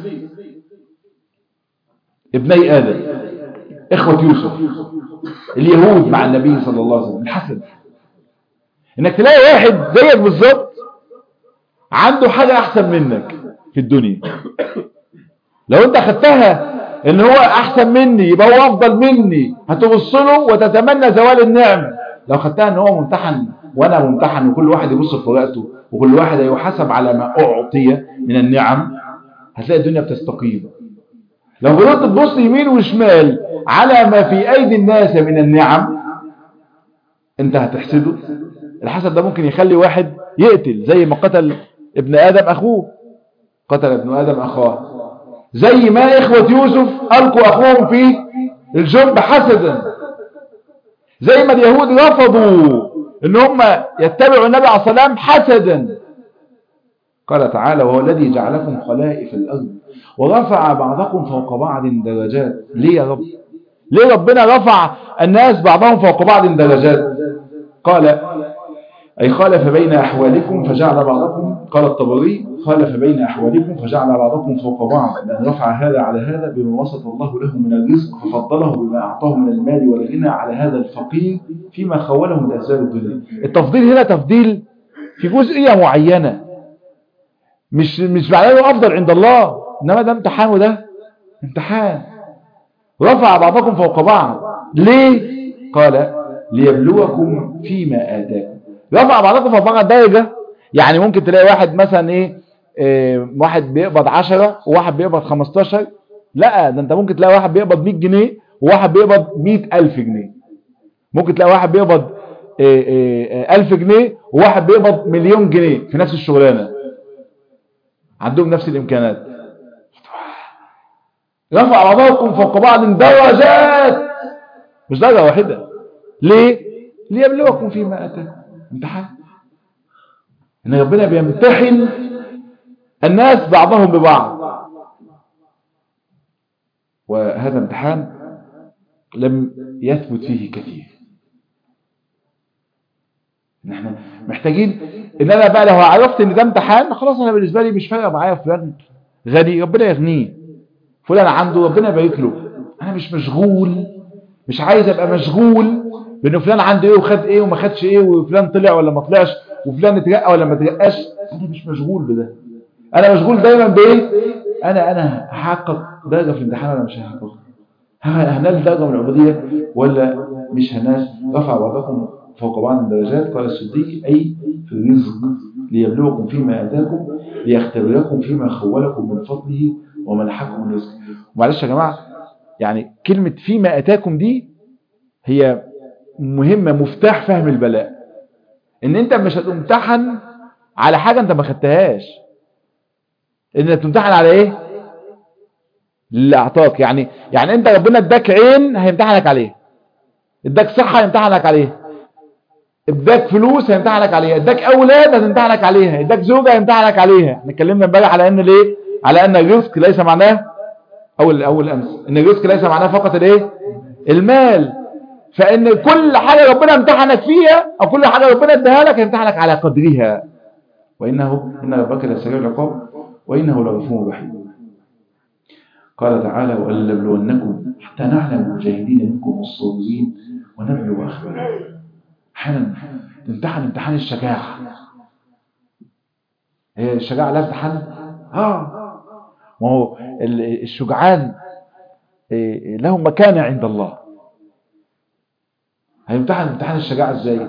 ابني ادم اخوه يوسف اليهود مع النبي صلى الله عليه وسلم الحسد انك تلاقي واحد زيك بالظبط عنده حاجة احسن منك في الدنيا لو انت خدتها ان هو احسن مني يبقى هو افضل مني هتبص له وتتمنى زوال النعم لو خدتها ان هو ممتحن وانا ممتحن وكل واحد يبص في ورقته وكل واحد يحاسب على ما اعطي من النعم هتلاقي الدنيا بتستقيم لو فضلت تبص يمين وشمال على ما في ايدي الناس من النعم انت هتحسده الحسد ده ممكن يخلي واحد يقتل زي ما قتل ابن آدم أخوه قتل ابن آدم أخاه زي ما إخوة يوسف ألقوا أخوهم في الجب حسدا زي ما اليهود رفضوا ان هم يتبعوا النبي عليه الصلاة والسلام حسدا قال تعالى وهو الذي جعلكم خلائف الأرض ورفع بعضكم فوق بعض درجات ليه يا رب ليه ربنا رفع الناس بعضهم فوق بعض درجات قال أي خالف بين أحوالكم فجعل بعضكم قال الطبري خالف بين أحوالكم فجعل بعضكم فوق بعض لأن رفع هذا على هذا بما وسط الله له من الرزق ففضله بما أعطاه من المال والغنى على هذا الفقير فيما خوله من أسباب الدنيا التفضيل هنا تفضيل في جزئية معينة مش مش معناه أفضل عند الله إنما ده امتحان وده امتحان رفع بعضكم فوق بعض ليه قال ليبلوكم فيما آتاكم رفع بعضكم فوق بعض درجة يعني ممكن تلاقي واحد مثلا ايه, إيه واحد بيقبض 10 وواحد بيقبض 15 لا ده انت ممكن تلاقي واحد بيقبض 100 جنيه وواحد بيقبض 100000 جنيه ممكن تلاقي واحد بيقبض إيه إيه 1000 جنيه وواحد بيقبض مليون جنيه في نفس الشغلانة عندهم نفس الامكانات رفع بعضكم فوق بعض درجات مش درجة واحدة ليه ليبلوكم فيما اتاكم امتحان ان ربنا بيمتحن الناس بعضهم ببعض وهذا امتحان لم يثبت فيه كثير نحن محتاجين ان انا بقى لو عرفت ان ده امتحان خلاص انا بالنسبه لي مش فارقه معايا فلان غني ربنا يغنيه فلان عنده ربنا يبارك له انا مش مشغول مش عايز ابقى مشغول بان فلان عنده ايه وخد ايه وما خدش ايه وفلان طلع ولا ما طلعش وفلان اترقى ولا ما اترقاش انا مش مشغول بده انا مشغول دايما بايه انا انا هحقق درجه في الامتحان ولا مش هحققها هنال درجه من العبوديه ولا مش هنال رفع بعضكم فوق بعض الدرجات قال الصديق اي في الرزق ليبلوكم فيما اتاكم ليختبركم فيما خولكم من فضله ومنحكم من رزقه ومعلش يا جماعه يعني كلمه فيما اتاكم دي هي مهمه مفتاح فهم البلاء ان انت مش هتمتحن على حاجة انت ما خدتهاش ان تمتحن على ايه اللي اعطاك يعني يعني انت ربنا اداك عين هيمتحنك عليه اداك صحة هيمتحنك عليه اداك فلوس هيمتحنك عليها اداك اولاد هتمتحنك عليها اداك زوجة هيمتحنك عليها احنا اتكلمنا امبارح على ان ليه على ان الرزق ليس معناه اول اول امس ان الرزق ليس معناه فقط الايه المال فان كل حاجة ربنا امتحنك فيها او كل حاجة ربنا اداها لك يمتحنك على قدرها وانه ان ربك لسريع العقاب وانه لغفور رحيم قال تعالى ولنبلونكم حتى نعلم المجاهدين منكم والصابرين ونبلو اخباركم احيانا تمتحن امتحان الشجاعة هي الشجاعة لا امتحان اه ما هو الشجعان له مكانة عند الله هيمتحن امتحان الشجاعة ازاي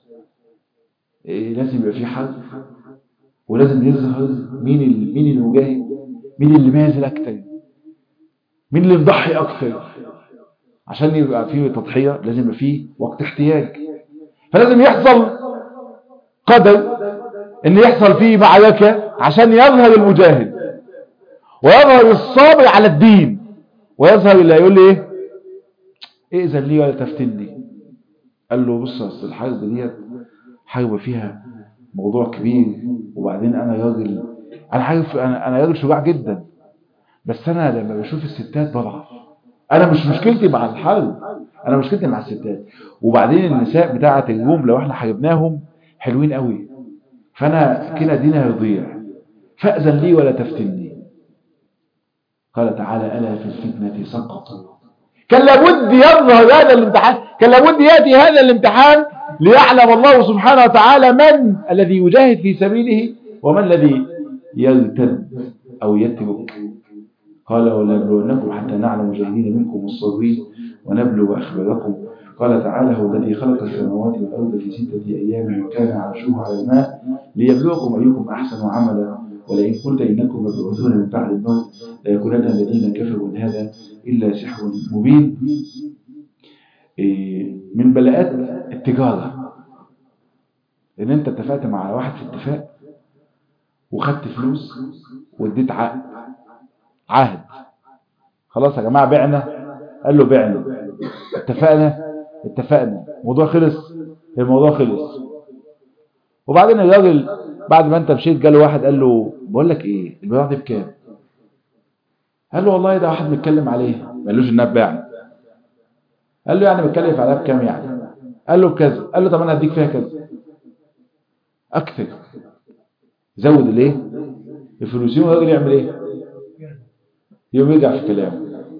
لازم يبقى في حد ولازم يظهر مين مين المجاهد مين اللي مازل اكتر مين اللي مضحي اكتر عشان يبقى فيه تضحية لازم يبقى فيه وقت احتياج فلازم يحصل قدر ان يحصل فيه معركة عشان يظهر المجاهد ويظهر الصابر على الدين ويظهر اللي يقول لي ايه ائذن لي ولا تفتني قال له بص اصل الحرب ديت حرب فيها موضوع كبير وبعدين انا راجل انا عارف انا انا راجل شجاع جدا بس انا لما بشوف الستات بضعف انا مش مشكلتي مع الحرب انا مشكلتي مع الستات وبعدين النساء بتاعه الروم لو احنا حاربناهم حلوين قوي فانا كده دينها يضيع فاذن لي ولا تفتني قال تعالى الا في الفتنه سقطوا كان لابد يظهر هذا الامتحان كان لابد ياتي هذا الامتحان ليعلم الله سبحانه وتعالى من الذي يجاهد في سبيله ومن الذي يرتد او يترك قال ولنبلونكم حتى نعلم المجاهدين منكم والصابرين ونبلو أخباركم قال تعالى هو الذي خلق السماوات والأرض في ستة أيام وكان عرشه على الماء ليبلوكم أيكم أحسن عملا ولئن قلت إنكم مبعوثون من بعد الموت ليكونن الذين كفروا إن هذا إلا سحر مبين من بلاءات التجارة إن أنت اتفقت مع واحد في اتفاق وخدت فلوس واديت عقد عهد خلاص يا جماعة بعنا قال له بعنا اتفقنا اتفقنا الموضوع خلص الموضوع خلص وبعدين الراجل بعد ما انت مشيت جاله واحد قال له بقول لك ايه البضاعه دي بكام قال له والله ده واحد بيتكلم عليه ما قالوش انها اتباعت قال له يعني بتكلف عليها بكام يعني قال له بكذا قال له طب انا هديك فيها كذا اكثر زود الايه الفلوس يوم الراجل يعمل ايه يوم يرجع في كلامه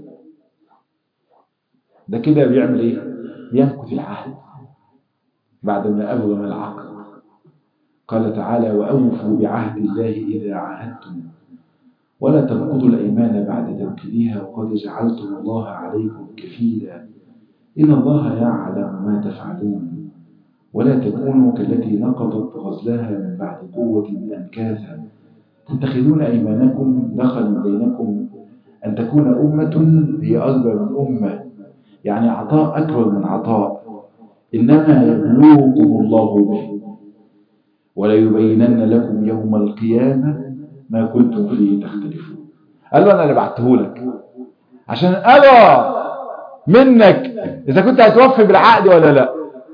ده كده بيعمل ايه ينكث العهد بعد ما أبغم العقد قال تعالى وأوفوا بعهد الله إذا عاهدتم ولا تنقضوا الأيمان بعد توكيدها وقد جعلتم الله عليكم كفيلا إن الله يعلم ما تفعلون ولا تكونوا كالتي نقضت غزلها من بعد قوة أنكاثا تتخذون أيمانكم دخل بينكم أن تكون أمة هي أكبر من أمة يعني عطاء أكبر من عطاء إنما يبلوكم الله به وليبينن لكم يوم القيامة ما كنتم فيه تختلفون قال له أنا اللي بعته لك عشان أرى منك إذا كنت هتوفي بالعقد ولا لا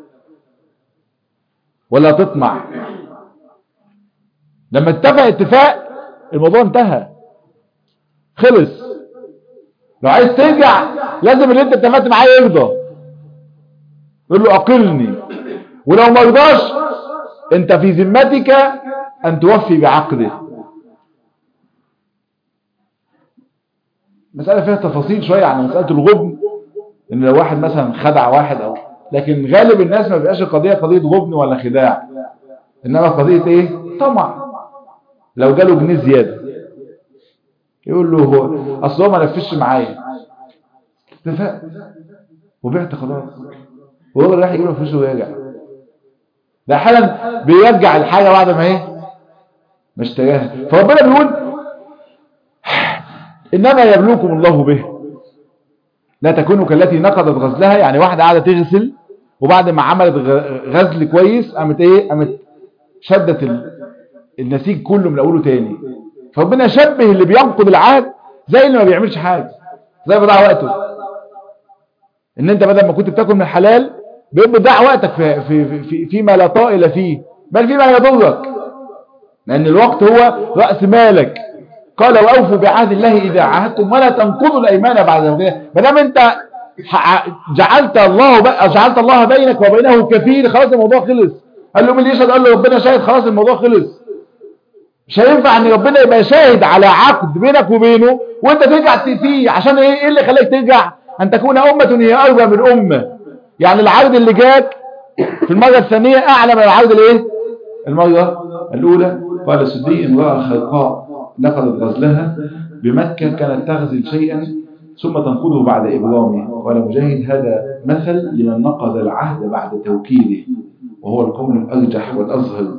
ولا تطمع لما اتفق اتفاق الموضوع انتهى خلص لو عايز ترجع لازم اللي انت اتفقت معاه يرضى يقول له اقلني ولو ما رضاش انت في ذمتك ان توفي بعقده مسألة فيها تفاصيل شوية عن مسألة الغبن ان لو واحد مثلا خدع واحد او لكن غالب الناس ما بيبقاش القضية قضية غبن ولا خداع انما قضية ايه طمع لو جاله جنيه زيادة يقول له هو اصل هو ما نفذش معايا اتفقت وبعت خلاص وهو رايح يجيب له فلوسه ويرجع ده احيانا بيرجع الحاجه بعد ما ايه ما اشتراها فربنا بيقول انما يبلوكم الله به لا تكونوا كالتي نقضت غزلها يعني واحده قاعده تغسل وبعد ما عملت غزل كويس قامت ايه قامت شدت النسيج كله من اوله تاني فربنا شبه اللي بينقض العهد زي اللي ما بيعملش حاجه زي بضيع وقته ان انت بدل ما كنت بتاكل من الحلال بيبقى بتضيع وقتك في في في فيما لا طائل فيه بل فيما يضرك لان الوقت هو راس مالك قال واوفوا بعهد الله اذا عاهدتم ولا تنقضوا الايمان بعد ذلك ما دام انت جعلت الله جعلت الله بينك وبينه كفيل خلاص الموضوع خلص قال له من يشهد قال له ربنا شاهد خلاص الموضوع خلص مش هينفع ان ربنا يبقى شاهد على عقد بينك وبينه وانت ترجع فيه عشان ايه ايه اللي خلاك ترجع ان تكون امه هي اربى من امه يعني العرض اللي جاك في المره الثانيه اعلى من العرض الايه المره الاولى قال السدي امراه خلقاء نقضت غزلها بمكه كانت تغزل شيئا ثم تنقضه بعد ابرامه قال مجاهد هذا مثل لمن نقض العهد بعد توكيده وهو القول الارجح والاظهر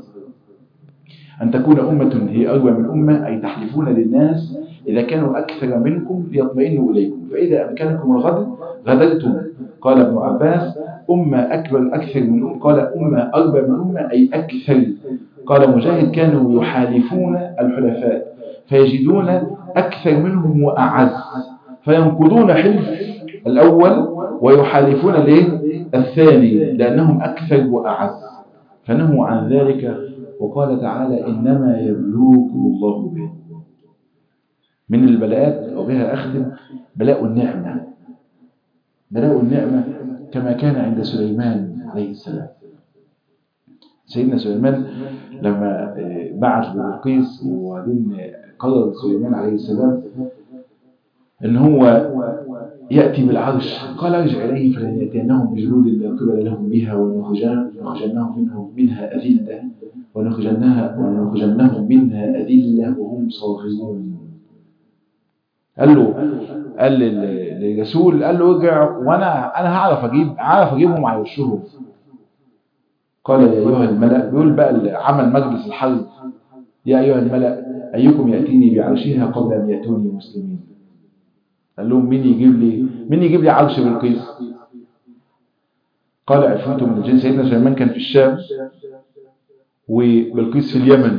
أن تكون أمة هي أروى من أمة أي تحلفون للناس إذا كانوا أكثر منكم ليطمئنوا إليكم فإذا أمكنكم الغد غدرتم قال ابن عباس أمة أكبر أكثر من أمة قال أمة أربى من أمة أي أكثر قال مجاهد كانوا يحالفون الحلفاء فيجدون أكثر منهم وأعز فينقضون حلف الأول ويحالفون الثاني لأنهم أكثر وأعز فنهوا عن ذلك وقال تعالى إنما يبلوكم الله به من البلاءات وبها أختم بلاء النعمة بلاء النعمة كما كان عند سليمان عليه السلام سيدنا سليمان لما بعث بلقيس وبعدين قرر سليمان عليه السلام ان هو يأتي بالعرش قال ارجع إليه فلن يأتينهم بجنود لا قبل لهم بها ونخرجنهم منهم منها أذلة ونخرجنها ونخرجنهم منها أذلة وهم صاغرون قال له قال للرسول قال له ارجع وانا انا هعرف اجيب هعرف اجيبهم على وشهم قال يا ايها الملأ بيقول بقى عمل مجلس الحرب يا ايها الملأ ايكم ياتيني بعرشها قبل ان ياتوني مسلمين قال لهم مين يجيب لي مين يجيب لي عرش بلقيس قال عفريت من الجن سيدنا سليمان كان في الشام وبلقيس في اليمن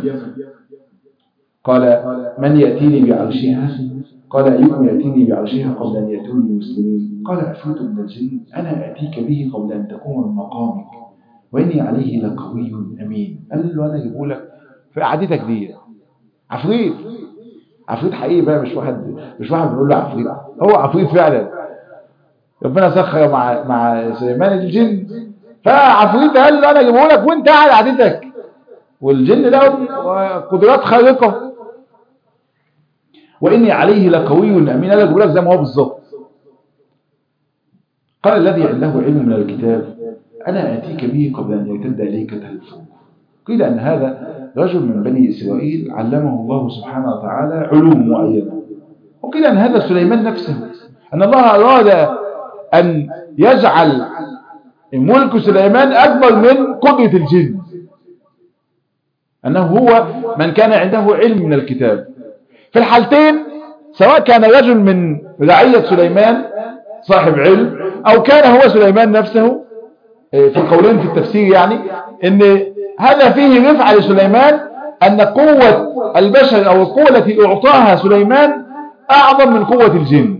قال من يأتيني بعرشها قال أيكم يأتيني بعرشها قبل أن يأتوني مسلمين قال عفريت من الجن أنا أتيك به قبل أن تقوم من مقامك وإني عليه لقوي أمين قال له أنا أجيبه لك في قعدتك دي عفريت عفريت حقيقي بقى مش واحد مش واحد بنقول له عفريت هو عفريت فعلا ربنا سخر مع مع سليمان الجن فعفريت قال له انا اجيبه لك وانت قاعد قعدتك والجن لهم قدرات خارقه واني عليه لقوي امين انا اجيبه لك زي ما هو بالظبط قال الذي عنده علم من الكتاب انا اتيك به قبل ان يرتد اليك تلفه قيل ان هذا رجل من بني اسرائيل علمه الله سبحانه وتعالى علوم معينه وقيل ان هذا سليمان نفسه ان الله اراد ان يجعل ملك سليمان أكبر من قدرة الجن أنه هو من كان عنده علم من الكتاب في الحالتين سواء كان رجل من رعية سليمان صاحب علم أو كان هو سليمان نفسه في القولين في التفسير يعني أن هذا فيه رفع لسليمان أن قوة البشر أو القوة التي أعطاها سليمان أعظم من قوة الجن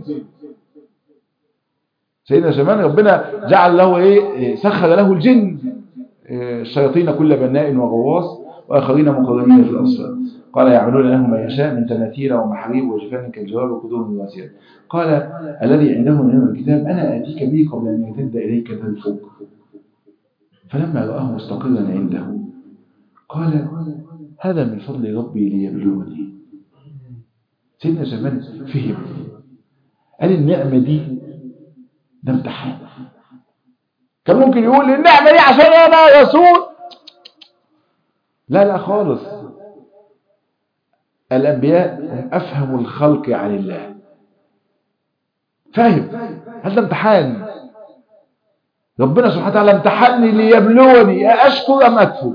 سيدنا سليمان ربنا جعل له ايه سخر له الجن الشياطين كل بناء وغواص واخرين مقرنين في الاصفاد قال يعملون له ما يشاء من تماثيل ومحاريب وجفان كالجواب وقدور واسير قال الذي عنده من الكتاب انا اتيك به قبل ان يرتد اليك تلفك فلما راه مستقرا عنده قال هذا من فضل ربي ليبلوني سيدنا سليمان فهم قال النعمه دي ده امتحان كان ممكن يقول النعمة دي عشان انا رسول لا لا خالص الانبياء هم افهم الخلق عن الله فاهم هذا امتحان ربنا سبحانه وتعالى امتحني ليبلوني اشكر ام اكفر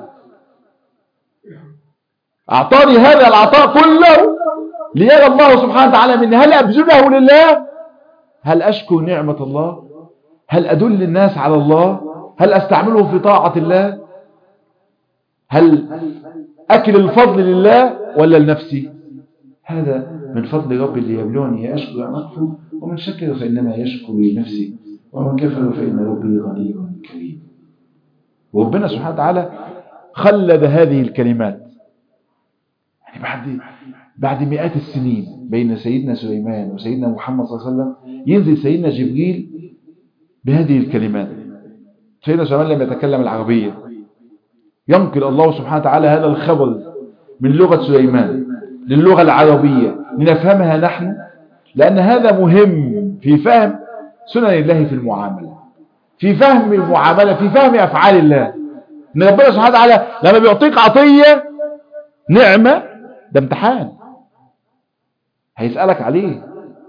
اعطاني هذا العطاء كله ليرى الله سبحانه وتعالى مني هل ابذله لله هل أشكر نعمة الله هل أدل الناس على الله هل أستعمله في طاعة الله هل أكل الفضل لله ولا لنفسي هذا من فضل ربي ليبلوني أشكر أم أكفر ومن شكر فإنما يشكر لنفسه ومن كفر فإن ربي غني كريم وربنا سبحانه وتعالى خلد هذه الكلمات يعني بعد بعد مئات السنين بين سيدنا سليمان وسيدنا محمد صلى الله عليه وسلم ينزل سيدنا جبريل بهذه الكلمات سيدنا سليمان لم يتكلم العربية ينقل الله سبحانه وتعالى هذا الخبر من لغة سليمان للغة العربية لنفهمها نحن لأن هذا مهم في فهم سنن الله في المعاملة في فهم المعاملة في فهم أفعال الله إن ربنا سبحانه وتعالى لما بيعطيك عطية نعمة ده امتحان هيسألك عليه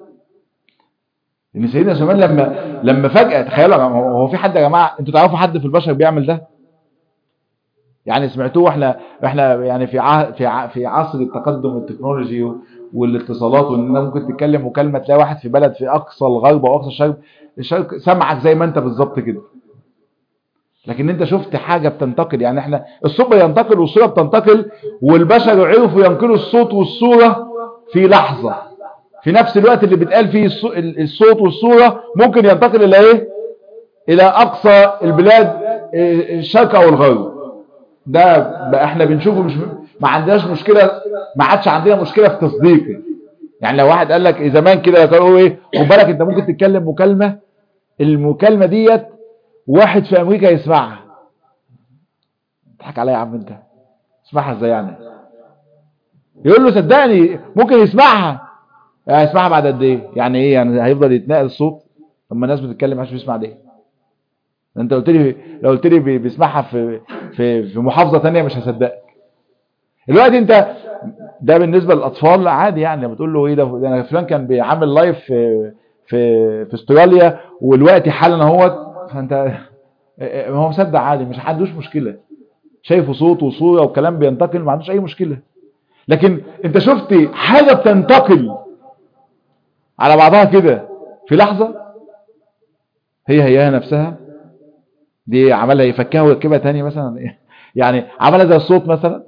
ان سيدنا سليمان لما لما فجأة تخيلوا هو في حد يا جماعة انتوا تعرفوا حد في البشر بيعمل ده يعني سمعتوه احنا احنا يعني في ع... في ع... في عصر التقدم التكنولوجي والاتصالات وان ممكن تتكلم مكالمة تلاقي واحد في بلد في اقصى الغرب او اقصى الشرق الشرق سمعك زي ما انت بالظبط كده لكن انت شفت حاجة بتنتقل يعني احنا الصوت بينتقل والصورة بتنتقل والبشر عرفوا ينقلوا الصوت والصورة في لحظة في نفس الوقت اللي بيتقال فيه الصوت والصورة ممكن ينتقل الى ايه الى اقصى البلاد الشرق او الغرب ده بقى احنا بنشوفه مش ما عندناش مشكلة ما عادش عندنا مشكلة في تصديقه يعني لو واحد قال لك زمان كده كانوا ايه خد بالك انت ممكن تتكلم مكالمة المكالمة ديت واحد في امريكا يسمعها تضحك عليا يا عم انت اسمعها ازاي يعني يقول له صدقني ممكن يسمعها يسمعها بعد قد ايه يعني ايه يعني هيفضل يتنقل الصوت لما الناس بتتكلم عشان بيسمع ده انت قلت لي لو قلت لي بيسمعها في في في محافظه ثانيه مش هصدقك دلوقتي انت ده بالنسبه للاطفال عادي يعني لما تقول له ايه ده, ده انا فلان كان بيعمل لايف في في في استراليا والوقت حالا اهوت فانت هو مصدق عادي مش عندوش مشكله شايفه صوت وصوره وكلام بينتقل ما عندوش اي مشكله لكن انت شفت حاجه بتنتقل على بعضها كده في لحظه هي هيها نفسها دي عملها يفكها ويركبها تاني مثلا يعني عملها زي الصوت مثلا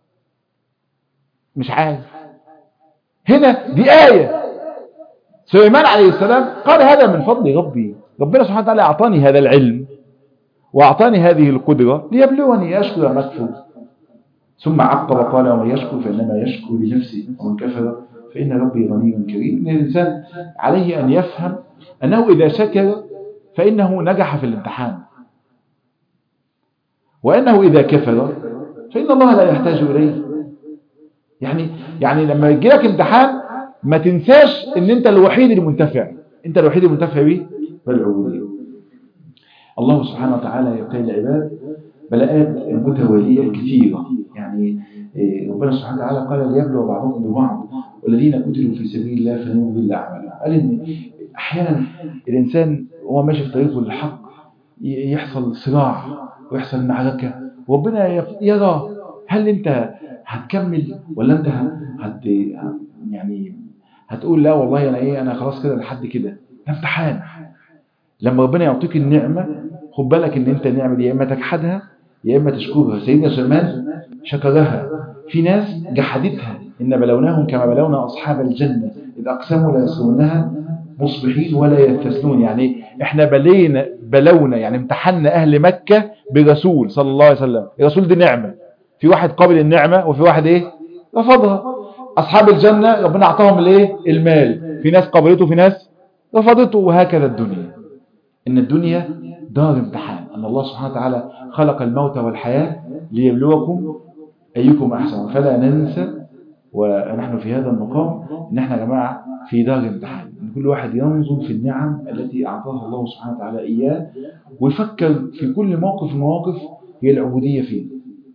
مش عارف هنا دي آية سليمان عليه السلام قال هذا من فضل ربي ربنا سبحانه وتعالى أعطاني هذا العلم وأعطاني هذه القدرة ليبلوني أشكر أم أكفر ثم عقب قال ومن يشكر فإنما يشكر لنفسه ومن كفر فإن ربي غني كريم إن الإنسان عليه أن يفهم أنه إذا شكر فإنه نجح في الامتحان وأنه إذا كفر فإن الله لا يحتاج إليه يعني يعني لما يجي لك امتحان ما تنساش ان انت الوحيد المنتفع انت الوحيد المنتفع به بالعبودية الله سبحانه وتعالى يبتلي العباد بلاءات متوالية كثيرة يعني ربنا سبحانه وتعالى قال ليبلو بعضهم ببعض والذين قتلوا في سبيل الله فلن يضل اعمالهم قال ان احيانا الانسان وهو ماشي في طريقه للحق يحصل صراع ويحصل معركة وربنا يرى هل انت هتكمل ولا انت هت يعني هتقول لا والله انا ايه انا خلاص كده لحد كده ده امتحان لما ربنا يعطيك النعمة خد بالك ان انت النعمة دي يا اما تجحدها يا اما تشكرها سيدنا سليمان شكرها في ناس جحدتها ان بلوناهم كما بلونا اصحاب الجنة اذا اقسموا لا يصرونها مصبحين ولا يستثنون يعني احنا بلينا بلونا يعني امتحنا اهل مكة برسول صلى الله عليه وسلم الرسول دي نعمة في واحد قابل النعمة وفي واحد ايه رفضها اصحاب الجنة ربنا اعطاهم الايه المال في ناس قبلته في ناس رفضته وهكذا الدنيا ان الدنيا دار امتحان ان الله سبحانه وتعالى خلق الموت والحياة ليبلوكم ايكم احسن فلا ننسى ونحن في هذا المقام ان احنا يا جماعة في دار امتحان ان كل واحد ينظر في النعم التي اعطاها الله سبحانه وتعالى اياه ويفكر في كل موقف مواقف هي العبودية فيه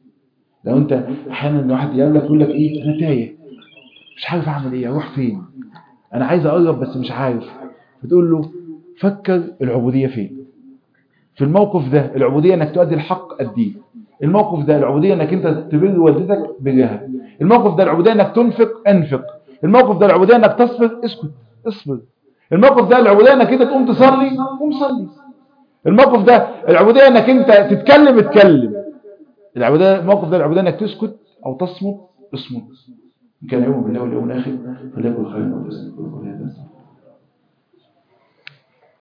لو انت احيانا واحد يقول لك يقول لك ايه انا تايه مش عارف اعمل ايه اروح فين انا عايز اقرب بس مش عارف بتقول له فكر العبودية فين في الموقف ده العبودية انك تؤدي الحق اديه الموقف ده العبودية انك انت تبر والدتك برها الموقف ده العبودية انك تنفق انفق الموقف ده العبودية انك تصبر اسكت اصبر الموقف ده العبودية انك انت تقوم تصلي قوم صلي الموقف ده العبودية انك انت تتكلم اتكلم العبودية الموقف ده العبودية انك تسكت او تصمت اصمت إن كان يوم بالله واليوم الاخر فليكن خيرا او